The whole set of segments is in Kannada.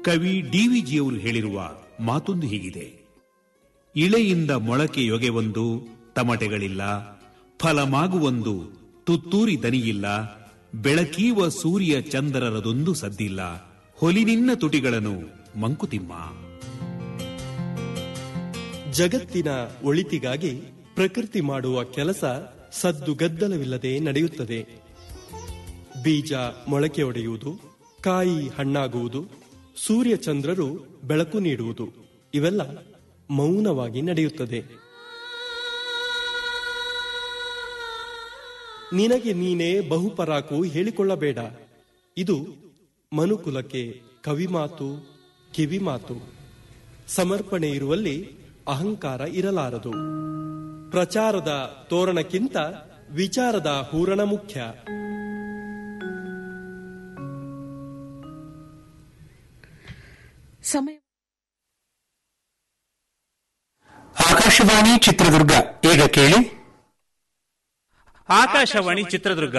ಕವಿ ಡಿವಿಜಿಯವರು ಹೇಳಿರುವ ಮಾತೊಂದು ಹೀಗಿದೆ ಇಳೆಯಿಂದ ಮೊಳಕೆಯೊಗೆವೊಂದು ತಮಟೆಗಳಿಲ್ಲ ಫಲಮಾಗುವೊಂದು ತುತ್ತೂರಿ ದನಿಯಿಲ್ಲ ಬೆಳಕೀವ ಸೂರ್ಯ ಚಂದ್ರರದೊಂದು ಸದ್ದಿಲ್ಲ ಹೊಲಿನಿನ್ನ ತುಟಿಗಳನ್ನು ಮಂಕುತಿಮ್ಮ ಜಗತ್ತಿನ ಒಳಿತಿಗಾಗಿ ಪ್ರಕೃತಿ ಮಾಡುವ ಕೆಲಸ ಸದ್ದು ಗದ್ದಲವಿಲ್ಲದೆ ನಡೆಯುತ್ತದೆ ಬೀಜ ಮೊಳಕೆ ಒಡೆಯುವುದು ಕಾಯಿ ಹಣ್ಣಾಗುವುದು ಸೂರ್ಯ ಚಂದ್ರರು ಬೆಳಕು ನೀಡುವುದು ಇವೆಲ್ಲ ಮೌನವಾಗಿ ನಡೆಯುತ್ತದೆ ನಿನಗೆ ನೀನೇ ಬಹುಪರಾಕು ಹೇಳಿಕೊಳ್ಳಬೇಡ ಇದು ಮನುಕುಲಕ್ಕೆ ಕವಿಮಾತು ಕಿವಿಮಾತು ಸಮರ್ಪಣೆ ಇರುವಲ್ಲಿ ಅಹಂಕಾರ ಇರಲಾರದು ಪ್ರಚಾರದ ತೋರಣಕ್ಕಿಂತ ವಿಚಾರದ ಹೂರಣ ಮುಖ್ಯ ಸಮಯ ಆಕಾಶವಾಣಿ ಚಿತ್ರದುರ್ಗ ಈಗ ಕೇಳಿ ಆಕಾಶವಾಣಿ ಚಿತ್ರದುರ್ಗ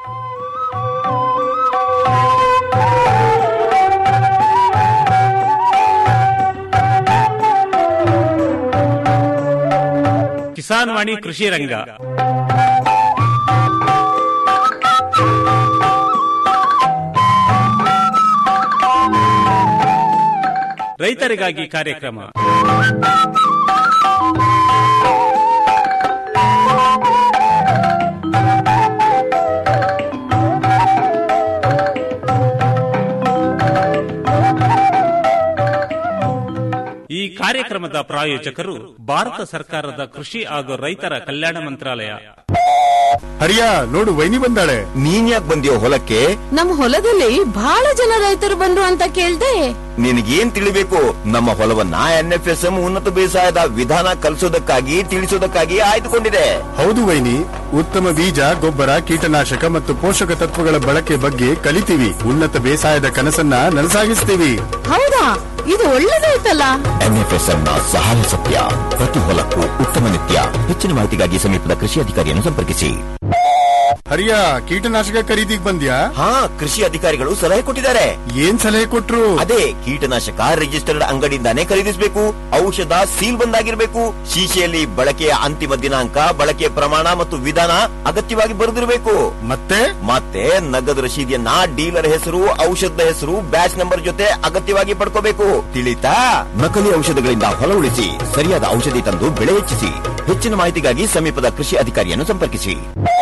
ಕಿಸಾನ್ ವಾಣಿ ಕೃಷಿ ರಂಗ ರೈತರಿಗಾಗಿ ಕಾರ್ಯಕ್ರಮ ಈ ಕಾರ್ಯಕ್ರಮದ ಪ್ರಾಯೋಜಕರು ಭಾರತ ಸರ್ಕಾರದ ಕೃಷಿ ಹಾಗೂ ರೈತರ ಕಲ್ಯಾಣ ಮಂತ್ರಾಲಯ ಹರಿಯ ನೋಡು ವೈನಿ ಬಂದಾಳೆ ನೀನ್ ಯಾಕೆ ಬಂದಿಯೋ ಹೊಲಕ್ಕೆ ನಮ್ ಹೊಲದಲ್ಲಿ ಬಹಳ ಜನ ರೈತರು ಬಂದ್ರು ಅಂತ ಕೇಳ್ದೆ ನಿನಗೇನ್ ತಿಳಿಬೇಕು ನಮ್ಮ ಹೊಲವನ್ನ ಎನ್ಎಫ್ಎಸ್ಎಂ ಉನ್ನತ ಬೇಸಾಯದ ವಿಧಾನ ಕಲಿಸೋದಕ್ಕಾಗಿ ತಿಳಿಸೋದಕ್ಕಾಗಿ ಆಯ್ದುಕೊಂಡಿದೆ ಹೌದು ವೈನಿ ಉತ್ತಮ ಬೀಜ ಗೊಬ್ಬರ ಕೀಟನಾಶಕ ಮತ್ತು ಪೋಷಕ ತತ್ವಗಳ ಬಳಕೆ ಬಗ್ಗೆ ಕಲಿತೀವಿ ಉನ್ನತ ಬೇಸಾಯದ ಕನಸನ್ನ ನನಸಾಗಿಸ್ತೀವಿ ಹೌದಾ ಇದು ಒಳ್ಳೇದಾಯ್ತಲ್ಲ ಎನ್ಎಫ್ಎಸ್ಎಂ ನ ಸಹಾಯ ಸತ್ಯ ಪ್ರತಿ ಹೊಲಕ್ಕೂ ಉತ್ತಮ ನಿತ್ಯ ಹೆಚ್ಚಿನ ಮಾಹಿತಿಗಾಗಿ ಸಮೀಪದ ಕೃಷಿ ಅಧಿಕಾರಿಯನ್ನು ಸಂಪರ್ಕಿಸಿ ಹರಿಯ ಕೀಟನಾಶಕ ಖರೀದಿಗ್ ಬಂದ್ಯಾ ಹಾ ಕೃಷಿ ಅಧಿಕಾರಿಗಳು ಸಲಹೆ ಕೊಟ್ಟಿದ್ದಾರೆ ಏನ್ ಸಲಹೆ ಕೊಟ್ರು ಅದೇ ಕೀಟನಾಶಕ ರಿಜಿಸ್ಟರ್ಡ್ ಅಂಗಡಿಯಿಂದಾನೇ ಖರೀದಿಸಬೇಕು ಔಷಧ ಸೀಲ್ ಬಂದಾಗಿರ್ಬೇಕು ಶೀಶೆಯಲ್ಲಿ ಬಳಕೆಯ ಅಂತಿಮ ದಿನಾಂಕ ಬಳಕೆಯ ಪ್ರಮಾಣ ಮತ್ತು ವಿಧಾನ ಅಗತ್ಯವಾಗಿ ಬರೆದಿರಬೇಕು ಮತ್ತೆ ಮತ್ತೆ ನಗದು ರಶೀದಿಯನ್ನ ಡೀಲರ್ ಹೆಸರು ಔಷಧದ ಹೆಸರು ಬ್ಯಾಚ್ ನಂಬರ್ ಜೊತೆ ಅಗತ್ಯವಾಗಿ ಪಡ್ಕೋಬೇಕು ತಿಳಿತಾ ನಕಲಿ ಔಷಧಗಳಿಂದ ಹೊಲ ಉಳಿಸಿ ಸರಿಯಾದ ಔಷಧಿ ತಂದು ಬೆಳೆ ಹೆಚ್ಚಿಸಿ ಹೆಚ್ಚಿನ ಮಾಹಿತಿಗಾಗಿ ಸಮೀಪದ ಕೃಷಿ ಅಧಿಕಾರಿಯನ್ನು ಸಂಪರ್ಕಿಸಿ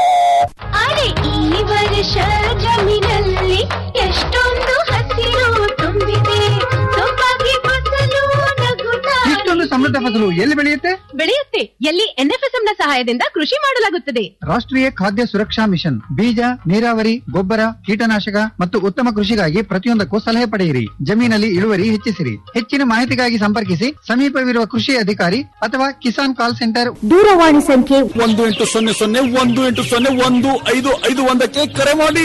ಅರೆ ಈ ವರ್ಷ ಜಮೀನಲ್ಲಿ ಎಷ್ಟೊಂದು ಹಸಿರು ತುಂಬಿದೆ ಸೊಬಗೆ ಫಸಲು ನಗುತ್ತಾ ಇಷ್ಟೊಂದು ಸಮೃದ್ಧ ಫಸಲು ಎಲ್ಲಿ ಬೆಳೆಯುತ್ತೆ ಬೆಳೆಯುತ್ತೆ ಎಲ್ಲಿ ಎನ್ಎಫ್ಎಸ್ಎಂ ನ ಸಹಾಯದಿಂದ ಕೃಷಿ ಮಾಡಲಾಗುತ್ತದೆ ರಾಷ್ಟ್ರೀಯ ಖಾದ್ಯ ಸುರಕ್ಷಾ ಮಿಷನ್ ಬೀಜ ನೀರಾವರಿ ಗೊಬ್ಬರ ಕೀಟನಾಶಕ ಮತ್ತು ಉತ್ತಮ ಕೃಷಿಗಾಗಿ ಪ್ರತಿಯೊಂದಕ್ಕೂ ಸಲಹೆ ಪಡೆಯಿರಿ ಜಮೀನಲ್ಲಿ ಇಳುವರಿ ಹೆಚ್ಚಿಸಿರಿ ಹೆಚ್ಚಿನ ಮಾಹಿತಿಗಾಗಿ ಸಂಪರ್ಕಿಸಿ ಸಮೀಪವಿರುವ ಕೃಷಿ ಅಧಿಕಾರಿ ಅಥವಾ ಕಿಸಾನ್ ಕಾಲ್ ಸೆಂಟರ್ ದೂರವಾಣಿ ಸಂಖ್ಯೆ ಒಂದು ಎಂಟು ಸೊನ್ನೆ ಸೊನ್ನೆ ಒಂದು ಎಂಟು ಸೊನ್ನೆ ಒಂದು ಐದು ಐದು ಒಂದಕ್ಕೆ ಕರೆ ಮಾಡಿ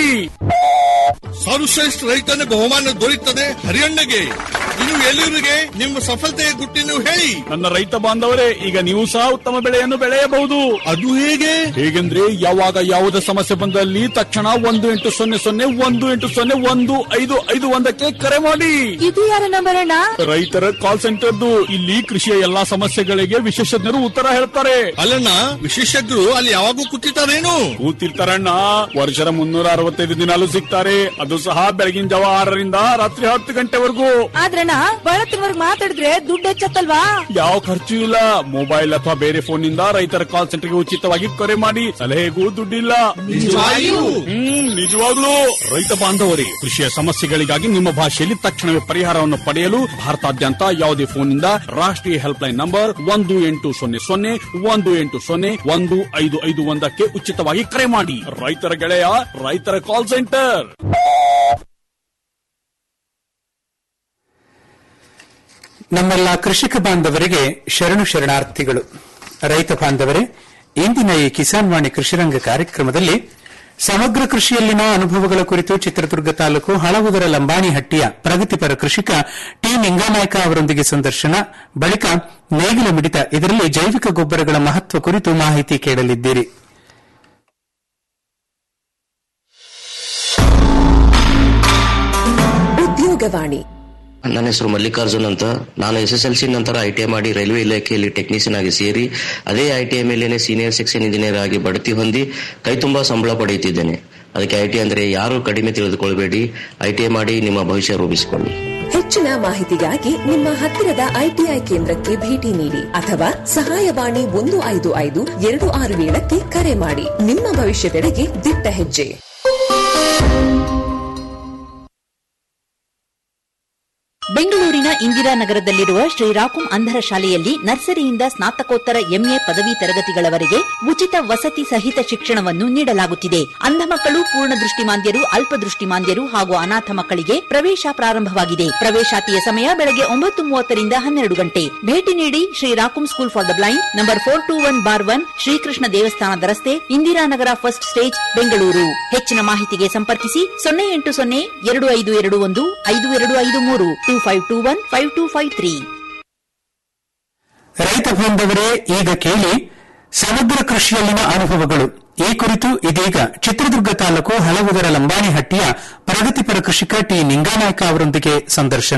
ಸರ್ವಶ್ರೇಷ್ಠ ರೈತನ ಬಹುಮಾನ ದೊರೆಯುತ್ತದೆ ಹರಿಯಣ್ಣಗೆ ಇನ್ನು ಎಲ್ಲರಿಗೆ ನಿಮ್ಮ ಸಫಲತೆಯ ಗುಟ್ಟಿನ ಹೇಳಿ ನನ್ನ ರೈತ ಬಾಂಧವರೇ ಈಗ ನೀವು ಸಹ ಉತ್ತಮ ಬೆಳೆಯನ್ನು ಬೆಳೆಯಬಹುದು ಅದು ಹೇಗೆ ಹೇಗೆಂದ್ರೆ ಯಾವಾಗ ಯಾವುದೇ ಸಮಸ್ಯೆ ಬಂದಲ್ಲಿ ತಕ್ಷಣ ಒಂದು ಎಂಟು ಸೊನ್ನೆ ಸೊನ್ನೆ ಒಂದು ಎಂಟು ಸೊನ್ನೆ ಒಂದು ಐದು ಐದು ಒಂದಕ್ಕೆ ಕರೆ ಮಾಡಿ ಇದು ಯಾರ ನಂಬರ್ ಅಣ್ಣ ರೈತರ ಕಾಲ್ ಸೆಂಟರ್ದು ಇಲ್ಲಿ ಕೃಷಿಯ ಎಲ್ಲಾ ಸಮಸ್ಯೆಗಳಿಗೆ ವಿಶೇಷಜ್ಞರು ಉತ್ತರ ಹೇಳ್ತಾರೆ ಅಲ್ಲಣ್ಣ ವಿಶೇಷಜ್ಞರು ಅಲ್ಲಿ ಯಾವಾಗೂ ಕೂತಿರ್ತಾರೇನು ಕೂತಿರ್ತಾರಣ್ಣ ವರ್ಷದ ಮುನ್ನೂರ ಅರವತ್ತೈದು ದಿನಾಲು ಸಿಗ್ತಾರೆ ಅದು ಸಹ ಬೆಳಗಿನ ಜಾವ ಆರರಿಂದ ರಾತ್ರಿ ಹತ್ತು ಗಂಟೆವರೆಗೂ ಆದ್ರಣ್ಣ ಬಳತ್ತಿನವರ್ಗ್ ಮಾತಾಡಿದ್ರೆ ದುಡ್ಡು ಹೆಚ್ಚತ್ತಲ್ವಾ ಯಾವ ಖರ್ಚು ಇಲ್ಲ ಮೊಬೈಲ್ ಅಥವಾ ಬೇರೆ ಫೋನ್ ನಿಂದ ರೈತರ ಕಾಲ್ ಸೆಂಟರ್ಗೆ ಉಚಿತವಾಗಿ ಕರೆ ಮಾಡಿ ಸಲಹೆಗೂ ದುಡ್ಡಿಲ್ಲ ನಿಜವಾಗಿಯೂ? ಹ್ಮ್ ನಿಜವಾಗ್ಲೂ ರೈತ ಬಾಂಧವರೇ ಕೃಷಿಯ ಸಮಸ್ಯೆಗಳಿಗಾಗಿ ನಿಮ್ಮ ಭಾಷೆಯಲ್ಲಿ ತಕ್ಷಣವೇ ಪರಿಹಾರವನ್ನು ಪಡೆಯಲು ಭಾರತಾದ್ಯಂತ ಯಾವುದೇ ಫೋನ್ ನಿಂದ ರಾಷ್ಟ್ರೀಯ ಹೆಲ್ಪ್ ಲೈನ್ ನಂಬರ್ ಒಂದು ಎಂಟು ಸೊನ್ನೆ ಸೊನ್ನೆ ಒಂದು ಎಂಟು ಸೊನ್ನೆ ಒಂದು ಐದು ಐದು ಒಂದಕ್ಕೆ ಉಚಿತವಾಗಿ ಕರೆ ಮಾಡಿ ರೈತರ ಗೆಳೆಯ ರೈತರ ಕಾಲ್ ಸೆಂಟರ್ ನಮ್ಮೆಲ್ಲ ಕೃಷಿಕ ಬಾಂಧವರಿಗೆ ಶರಣು ಶರಣಾರ್ಥಿಗಳು ರೈತ ಬಾಂಧವರೇ ಇಂದಿನ ಈ ಕಿಸಾನ್ ವಾಣಿ ಕೃಷಿರಂಗ ಕಾರ್ಯಕ್ರಮದಲ್ಲಿ ಸಮಗ್ರ ಕೃಷಿಯಲ್ಲಿನ ಅನುಭವಗಳ ಕುರಿತು ಚಿತ್ರದುರ್ಗ ತಾಲೂಕು ಹಳವುದರ ಲಂಬಾಣಿಹಟ್ಟಿಯ ಪ್ರಗತಿಪರ ಕೃಷಿಕ ಟಿ ನಿಂಗಾನಾಯ್ಕ ಅವರೊಂದಿಗೆ ಸಂದರ್ಶನ ಬಳಿಕ ನೇಗಿಲ ಮಿಡಿತ ಇದರಲ್ಲಿ ಜೈವಿಕ ಗೊಬ್ಬರಗಳ ಮಹತ್ವ ಕುರಿತು ಮಾಹಿತಿ ಕೇಳಲಿದ್ದೀರಿ ಉದ್ಯೋಗವಾಣಿ ನನ್ನ ಹೆಸರು ಮಲ್ಲಿಕಾರ್ಜುನ್ ಅಂತ ನಾನು ಎಸ್ ಎಸ್ ಎಲ್ ಸಿ ನಂತರ ಐ ಟಿ ಐ ಮಾಡಿ ರೈಲ್ವೆ ಇಲಾಖೆಯಲ್ಲಿ ಟೆಕ್ನಿಷಿಯನ್ ಆಗಿ ಸೇರಿ ಅದೇ ಐ ಟಿ ಐ ಮೇಲೇನೆ ಸೀನಿಯರ್ ಸೆಕ್ಷನ್ ಇಂಜಿನಿಯರ್ ಆಗಿ ಬಡ್ತಿ ಹೊಂದಿ ಕೈ ತುಂಬಾ ಸಂಬಳ ಪಡೆಯುತ್ತಿದ್ದೇನೆ ಅದಕ್ಕೆ ಐ ಟಿ ಅಂದ್ರೆ ಯಾರು ಕಡಿಮೆ ತಿಳಿದುಕೊಳ್ಬೇಡಿ ಐ ಟಿ ಐ ಮಾಡಿ ನಿಮ್ಮ ಭವಿಷ್ಯ ರೂಪಿಸಿಕೊಳ್ಳಿ ಹೆಚ್ಚಿನ ಮಾಹಿತಿಗಾಗಿ ನಿಮ್ಮ ಹತ್ತಿರದ ಐಟಿಐ ಕೇಂದ್ರಕ್ಕೆ ಭೇಟಿ ನೀಡಿ ಅಥವಾ ಸಹಾಯವಾಣಿ ಒಂದು ಐದು ಐದು ಎರಡು ಆರು ಏಳಕ್ಕೆ ಕರೆ ಮಾಡಿ ನಿಮ್ಮ ಭವಿಷ್ಯದೆಡೆಗೆ ದಿಟ್ಟ ಹೆಜ್ಜೆ ಬೆಂಗಳೂರಿನ ಇಂದಿರಾನಗರದಲ್ಲಿರುವ ಶ್ರೀರಾಕುಂ ಅಂಧರ ಶಾಲೆಯಲ್ಲಿ ನರ್ಸರಿಯಿಂದ ಸ್ನಾತಕೋತ್ತರ ಎಂಎ ಪದವಿ ತರಗತಿಗಳವರೆಗೆ ಉಚಿತ ವಸತಿ ಸಹಿತ ಶಿಕ್ಷಣವನ್ನು ನೀಡಲಾಗುತ್ತಿದೆ ಅಂಧ ಮಕ್ಕಳು ಪೂರ್ಣ ದೃಷ್ಟಿಮಾಂದ್ಯರು ಅಲ್ಪದೃಷ್ಟಿಮಾಂದ್ಯರು ಹಾಗೂ ಅನಾಥ ಮಕ್ಕಳಿಗೆ ಪ್ರವೇಶ ಪ್ರಾರಂಭವಾಗಿದೆ ಪ್ರವೇಶಾತಿಯ ಸಮಯ ಬೆಳಗ್ಗೆ ಒಂಬತ್ತು ಮೂವತ್ತರಿಂದ ಹನ್ನೆರಡು ಗಂಟೆ ಭೇಟಿ ನೀಡಿ ಶ್ರೀರಾಕುಂ school for the blind number four two one bar one Shri Krishna ದೇವಸ್ಥಾನದ ರಸ್ತೆ ಇಂದಿರಾನಗರ ಫಸ್ಟ್ ಸ್ಟೇಜ್ ಬೆಂಗಳೂರು ಹೆಚ್ಚಿನ ಮಾಹಿತಿಗೆ ಸಂಪರ್ಕಿಸಿ ಸೊನ್ನೆ ಎಂಟು ಸೊನ್ನೆ ಎರಡು ಐದು ಎರಡು ಒಂದು ಐದು ಎರಡು ಐದು ಮೂರು two five two one five two five three ರೈತ ಬಾಂಧವರೇ ಈಗ ಕೇಳಿ ಸಮಗ್ರ ಕೃಷಿಯಲ್ಲಿನ ಅನುಭವಗಳು ಈ ಕುರಿತು ಇದೀಗ ಚಿತ್ರದುರ್ಗ ತಾಲೂಕು ಹಲವುದರ ಲಂಬಾಣಿಹಟ್ಟಿಯ ಪ್ರಗತಿಪರ ಕೃಷಿಕ ಟಿ ನಿಂಗಾನಾಯ್ಕ ಅವರೊಂದಿಗೆ ಸಂದರ್ಶನ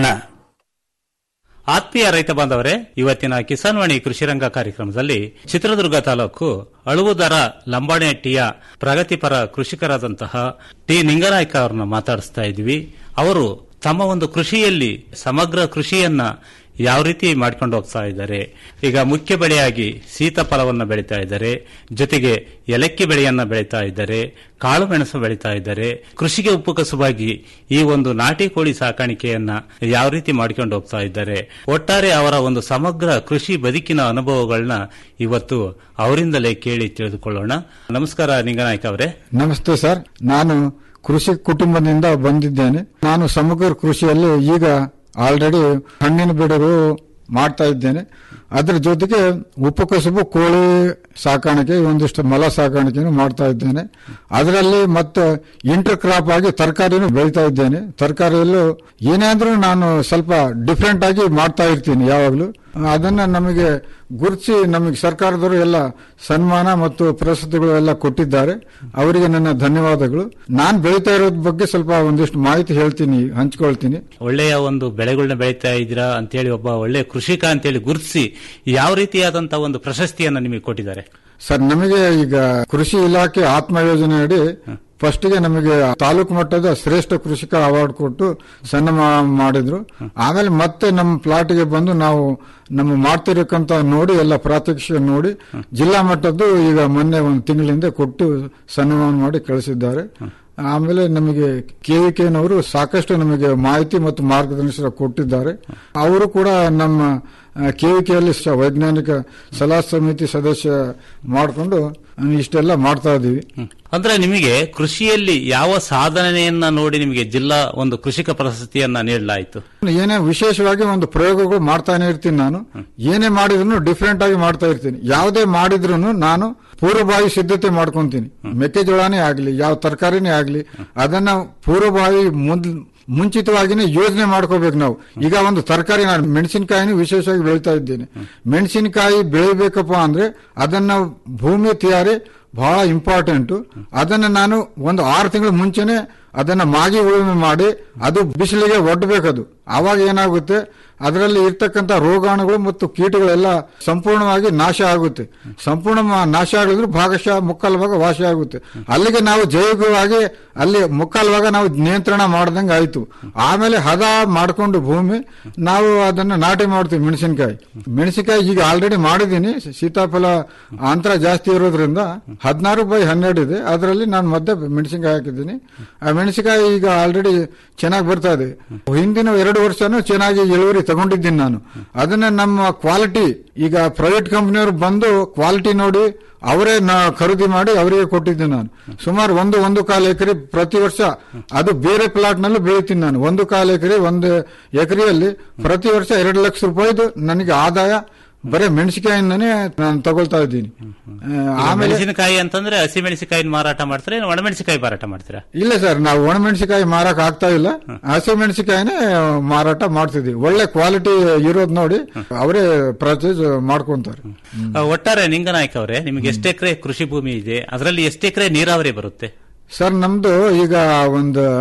ಆತ್ಮೀಯ ರೈತ ಬಾಂಧವರೇ ಇವತ್ತಿನ ಕಿಸಾನ್ ವಾಣಿ ಕೃಷಿರಂಗ ಕಾರ್ಯಕ್ರಮದಲ್ಲಿ ಚಿತ್ರದುರ್ಗ ತಾಲೂಕು ಅಳುವುದರ ಲಂಬಾಣಿಹಟ್ಟಿಯ ಪ್ರಗತಿಪರ ಕೃಷಿಕರಾದಂತಹ ಟಿ ನಿಂಗನಾಯ್ಕ ಅವರನ್ನ ಮಾತಾಡಿಸ್ತಾ ಇದ್ವಿ ಅವರು ತಮ್ಮ ಒಂದು ಕೃಷಿಯಲ್ಲಿ ಸಮಗ್ರ ಕೃಷಿಯನ್ನ ಯಾವ ರೀತಿ ಮಾಡ್ಕೊಂಡು ಹೋಗ್ತಾ ಇದ್ದಾರೆ ಈಗ ಮುಖ್ಯ ಬೆಳೆಯಾಗಿ ಸೀತಾಫಲವನ್ನು ಬೆಳೀತಾ ಇದ್ದಾರೆ ಜೊತೆಗೆ ಏಲಕ್ಕಿ ಬೆಳೆಯನ್ನ ಬೆಳೀತಾ ಇದ್ದಾರೆ ಕಾಳು ಮೆಣಸು ಬೆಳೀತಾ ಇದ್ದಾರೆ ಕೃಷಿಗೆ ಉಪಕಸುವಾಗಿ ಈ ಒಂದು ನಾಟಿ ಕೋಳಿ ಸಾಕಾಣಿಕೆಯನ್ನ ಯಾವ ರೀತಿ ಮಾಡ್ಕೊಂಡು ಹೋಗ್ತಾ ಇದ್ದಾರೆ ಒಟ್ಟಾರೆ ಅವರ ಒಂದು ಸಮಗ್ರ ಕೃಷಿ ಬದುಕಿನ ಅನುಭವಗಳನ್ನ ಇವತ್ತು ಅವರಿಂದಲೇ ಕೇಳಿ ತಿಳಿದುಕೊಳ್ಳೋಣ ನಮಸ್ಕಾರ ನಿಂಗನಾಯ್ಕ ಅವರೇ ನಮಸ್ತೆ ಸರ್ ನಾನು ಕೃಷಿ ಕುಟುಂಬದಿಂದ ಬಂದಿದ್ದೇನೆ ನಾನು ಸಮಗ್ರ ಕೃಷಿಯಲ್ಲಿ ಈಗ ಆಲ್ರೆಡಿ ಹಣ್ಣಿನ ಬಿಡರು ಮಾಡ್ತಾ ಇದ್ದೇನೆ ಅದ್ರ ಜೊತೆಗೆ ಉಪಕಸುಬು ಕೋಳಿ ಸಾಕಾಣಿಕೆ ಒಂದಿಷ್ಟು ಮಲ ಸಾಕಾಣಿಕೆಯನ್ನು ಮಾಡ್ತಾ ಇದ್ದೇನೆ ಅದರಲ್ಲಿ ಮತ್ತೆ ಇಂಟರ್ ಕ್ರಾಪ್ ಆಗಿ ತರಕಾರಿನೂ ಬೆಳೀತಾ ಇದ್ದೇನೆ ತರಕಾರಿಯಲ್ಲೂ ಏನಾದ್ರೂ ನಾನು ಸ್ವಲ್ಪ ಡಿಫ್ರೆಂಟ್ ಆಗಿ ಮಾಡ್ತಾ ಇರ್ತೀನಿ ಯಾವಾಗಲೂ ಅದನ್ನ ನಮಗೆ ಗುರುತಿಸಿ ನಮಗೆ ಸರ್ಕಾರದವರು ಎಲ್ಲ ಸನ್ಮಾನ ಮತ್ತು ಪ್ರಶಸ್ತಿಗಳು ಎಲ್ಲ ಕೊಟ್ಟಿದ್ದಾರೆ ಅವರಿಗೆ ನನ್ನ ಧನ್ಯವಾದಗಳು ನಾನು ಬೆಳೀತಾ ಇರೋದ್ ಬಗ್ಗೆ ಸ್ವಲ್ಪ ಒಂದಿಷ್ಟು ಮಾಹಿತಿ ಹೇಳ್ತೀನಿ ಹಂಚ್ಕೊಳ್ತೀನಿ ಒಳ್ಳೆಯ ಒಂದು ಬೆಳೆಗಳನ್ನ ಬೆಳೀತಾ ಇದ್ದೀರಾ ಅಂತೇಳಿ ಒಬ್ಬ ಒಳ್ಳೆಯ ಕೃಷಿಕ ಅಂತೇಳಿ ಗುರುತಿಸಿ ಯಾವ ರೀತಿಯಾದಂತಹ ಒಂದು ಪ್ರಶಸ್ತಿಯನ್ನ ನಿಮಗೆ ಕೊಟ್ಟಿದ್ದಾರೆ ಸರ್ ನಮಗೆ ಈಗ ಕೃಷಿ ಇಲಾಖೆ ಆತ್ಮ ಯೋಜನೆ ಅಡಿ ಫಸ್ಟ್ಗೆ ನಮಗೆ ತಾಲೂಕು ಮಟ್ಟದ ಶ್ರೇಷ್ಠ ಕೃಷಿಕ ಅವಾರ್ಡ್ ಕೊಟ್ಟು ಸನ್ಮಾನ ಮಾಡಿದ್ರು ಆಮೇಲೆ ಮತ್ತೆ ನಮ್ಮ ಪ್ಲಾಟ್ಗೆ ಬಂದು ನಾವು ನಮ್ಮ ಮಾಡ್ತಿರಕ್ಕಂತ ನೋಡಿ ಎಲ್ಲ ಪ್ರಾತ್ಯಕ್ಷಿಕೆ ನೋಡಿ ಜಿಲ್ಲಾ ಮಟ್ಟದ್ದು ಈಗ ಮೊನ್ನೆ ಒಂದು ತಿಂಗಳಿಂದ ಕೊಟ್ಟು ಸನ್ಮಾನ ಮಾಡಿ ಕಳಿಸಿದ್ದಾರೆ ಆಮೇಲೆ ನಮಗೆ ಕೆವಿಕೆನವರು ಸಾಕಷ್ಟು ನಮಗೆ ಮಾಹಿತಿ ಮತ್ತು ಮಾರ್ಗದರ್ಶನ ಕೊಟ್ಟಿದ್ದಾರೆ ಅವರು ಕೂಡ ನಮ್ಮ ಕೆವಿಕೆಯಲ್ಲಿ ವೈಜ್ಞಾನಿಕ ಸಲಹಾ ಸಮಿತಿ ಸದಸ್ಯ ಮಾಡಿಕೊಂಡು ಇಷ್ಟೆಲ್ಲ ಮಾಡ್ತಾ ಇದೀವಿ ಅಂದ್ರೆ ನಿಮಗೆ ಕೃಷಿಯಲ್ಲಿ ಯಾವ ಸಾಧನೆಯನ್ನ ನೋಡಿ ನಿಮಗೆ ಜಿಲ್ಲಾ ಒಂದು ಕೃಷಿಕ ಪ್ರಶಸ್ತಿಯನ್ನ ನೀಡಲಾಯಿತು ಏನೇ ವಿಶೇಷವಾಗಿ ಒಂದು ಪ್ರಯೋಗಗಳು ಮಾಡ್ತಾನೆ ಇರ್ತೀನಿ ನಾನು ಏನೇ ಮಾಡಿದ್ರು ಡಿಫ್ರೆಂಟ್ ಆಗಿ ಮಾಡ್ತಾ ಇರ್ತೀನಿ ಯಾವುದೇ ಮಾಡಿದ್ರು ನಾನು ಪೂರ್ವಭಾವಿ ಸಿದ್ಧತೆ ಮಾಡ್ಕೊಂತೀನಿ ಮೆಕ್ಕೆಜೋಳನೇ ಆಗ್ಲಿ ಯಾವ ತರಕಾರಿನೇ ಆಗ್ಲಿ ಅದನ್ನ ಪೂರ್ವಭಾವಿ ಮುಂದ್ ಮುಂಚಿತವಾಗಿನೇ ಯೋಜನೆ ಮಾಡ್ಕೋಬೇಕು ನಾವು ಈಗ ಒಂದು ತರಕಾರಿ ನಾನು ಮೆಣಸಿನಕಾಯಿನೂ ವಿಶೇಷವಾಗಿ ಬೆಳೀತಾ ಇದ್ದೇನೆ ಮೆಣಸಿನಕಾಯಿ ಬೆಳಿಬೇಕಪ್ಪ ಅಂದ್ರೆ ಅದನ್ನ ಭೂಮಿ ತಯಾರಿ ಬಹಳ ಇಂಪಾರ್ಟೆಂಟ್ ಅದನ್ನ ನಾನು ಒಂದು ಆರು ತಿಂಗಳ ಮುಂಚೆನೆ ಅದನ್ನ ಮಾಗಿ ಉಳುಮೆ ಮಾಡಿ ಅದು ಬಿಸಿಲಿಗೆ ಒಡ್ಡಬೇಕದು ಆವಾಗ ಏನಾಗುತ್ತೆ ಅದರಲ್ಲಿ ಇರ್ತಕ್ಕಂಥ ರೋಗಾಣುಗಳು ಮತ್ತು ಕೀಟಗಳೆಲ್ಲ ಸಂಪೂರ್ಣವಾಗಿ ನಾಶ ಆಗುತ್ತೆ ಸಂಪೂರ್ಣ ಮ- ನಾಶ ಆಗಿದ್ರೆ ಭಾಗಶಃ ಮುಕ್ಕಾಲು ಭಾಗ ವಾಸಿ ಆಗುತ್ತೆ ಅಲ್ಲಿಗೆ ನಾವು ಜೈವಿಕವಾಗಿ ಅಲ್ಲಿ ಮುಕ್ಕಾಲು ಭಾಗ ನಾವು ನಿಯಂತ್ರಣ ಮಾಡ್ದಂಗೆ ಆಯ್ತು ಆಮೇಲೆ ಹದ ಮಾಡ್ಕೊಂಡು ಭೂಮಿ ನಾವು ಅದನ್ನ ನಾಟಿ ಮಾಡ್ತೀವಿ ಮೆಣಸಿನಕಾಯಿ ಮೆಣಸಿನಕಾಯಿ ಈಗ ಆಲ್ರೆಡಿ ಮಾಡಿದ್ದೀನಿ ಸೀತಾಫಲ ಅಂತರ ಜಾಸ್ತಿ ಇರೋದ್ರಿಂದ ಹದಿನಾರು ಬೈ ಹನ್ನೆರಡು ಇದೆ ಅದರಲ್ಲಿ ನಾನು ಮಧ್ಯೆ ಮೆಣಸಿನಕಾಯಿ ಹಾಕಿದ್ದೀನಿ ಆ ಮೆಣಸಿನಕಾಯಿ ಈಗ ಆಲ್ರೆಡಿ ಚೆನ್ನಾಗಿ ಬರ್ತಾ ಇದೆ ಹಿಂದಿನ ಎರಡು ವರ್ಷನೂ ಚೆನ್ನಾಗಿ ಇಳುವರಿ ತಗೊಂಡಿದ್ದೀನಿ ನಾನು ಅದನ್ನ ನಮ್ಮ ಕ್ವಾಲಿಟಿ ಈಗ ಪ್ರೈವೇಟ್ ಕಂಪನಿಯವರು ಬಂದು ಕ್ವಾಲಿಟಿ ನೋಡಿ ಅವರೇ ನಾ ಖರೀದಿ ಮಾಡಿ ಅವರಿಗೆ ಕೊಟ್ಟಿದ್ದೆ ನಾನು ಸುಮಾರು ಒಂದು ಒಂದು ಕಾಲು ಎಕರೆ ಪ್ರತಿ ವರ್ಷ ಅದು ಬೇರೆ ಪ್ಲಾಟ್ ನಲ್ಲೂ ಬೆಳಿತೀನಿ ನಾನು ಒಂದು ಕಾಲು ಎಕರೆ ಒಂದು ಎಕರೆಯಲ್ಲಿ ಪ್ರತಿ ವರ್ಷ ಎರಡು ಲಕ್ಷ ರೂಪಾಯಿದು ನನಗೆ ಆದಾಯ ಬರೀ ಮೆಣಸಿನಕಾಯಿಂದನೇ ನಾನು ತಗೊಳ್ತಾ ಇದ್ದೀನಿ ಆ, ಈಗ ಆಮೇಲೆ ಮೆಣಸಿನಕಾಯಿ ಅಂತಂದ್ರೆ ಹಸಿ ಮೆಣಸಿನಕಾಯಿ ಮಾರಾಟ ಮಾಡ್ತಾರೆ ಏನು ಒಣಮೆಣಸಿನಕಾಯಿ ಮಾರಾಟ ಮಾಡ್ತೀರಾ ಇಲ್ಲ ಸರ್ ನಾವು ಒಣಮೆಣಸಿನಕಾಯಿ ಮಾರಕ್ ಆಗ್ತಾ ಇಲ್ಲ ಹಸಿ ಮೆಣಸಿನಕಾಯಿನೇ ಮಾರಾಟ ಮಾಡ್ತಿದೀವಿ ಒಳ್ಳೆ ಕ್ವಾಲಿಟಿ ಇರೋದ್ ನೋಡಿ ಅವರೇ ಪರ್ಚೇಸ್ ಮಾಡ್ಕೊಂತಾರೆ ಆ, ಒಟ್ಟಾರೆ ನಿಂಗನಾಯ್ಕ ಅವರೇ ನಿಮಗೆ ಎಷ್ಟು ಎಕರೆ ಕೃಷಿ ಭೂಮಿ ಇದೆ ಅದರಲ್ಲಿ ಎಷ್ಟು ಎಕರೆ ನೀರಾವರಿ ಬರುತ್ತೆ ಸರ್ ನಮ್ದು ಈಗ ಒಂದು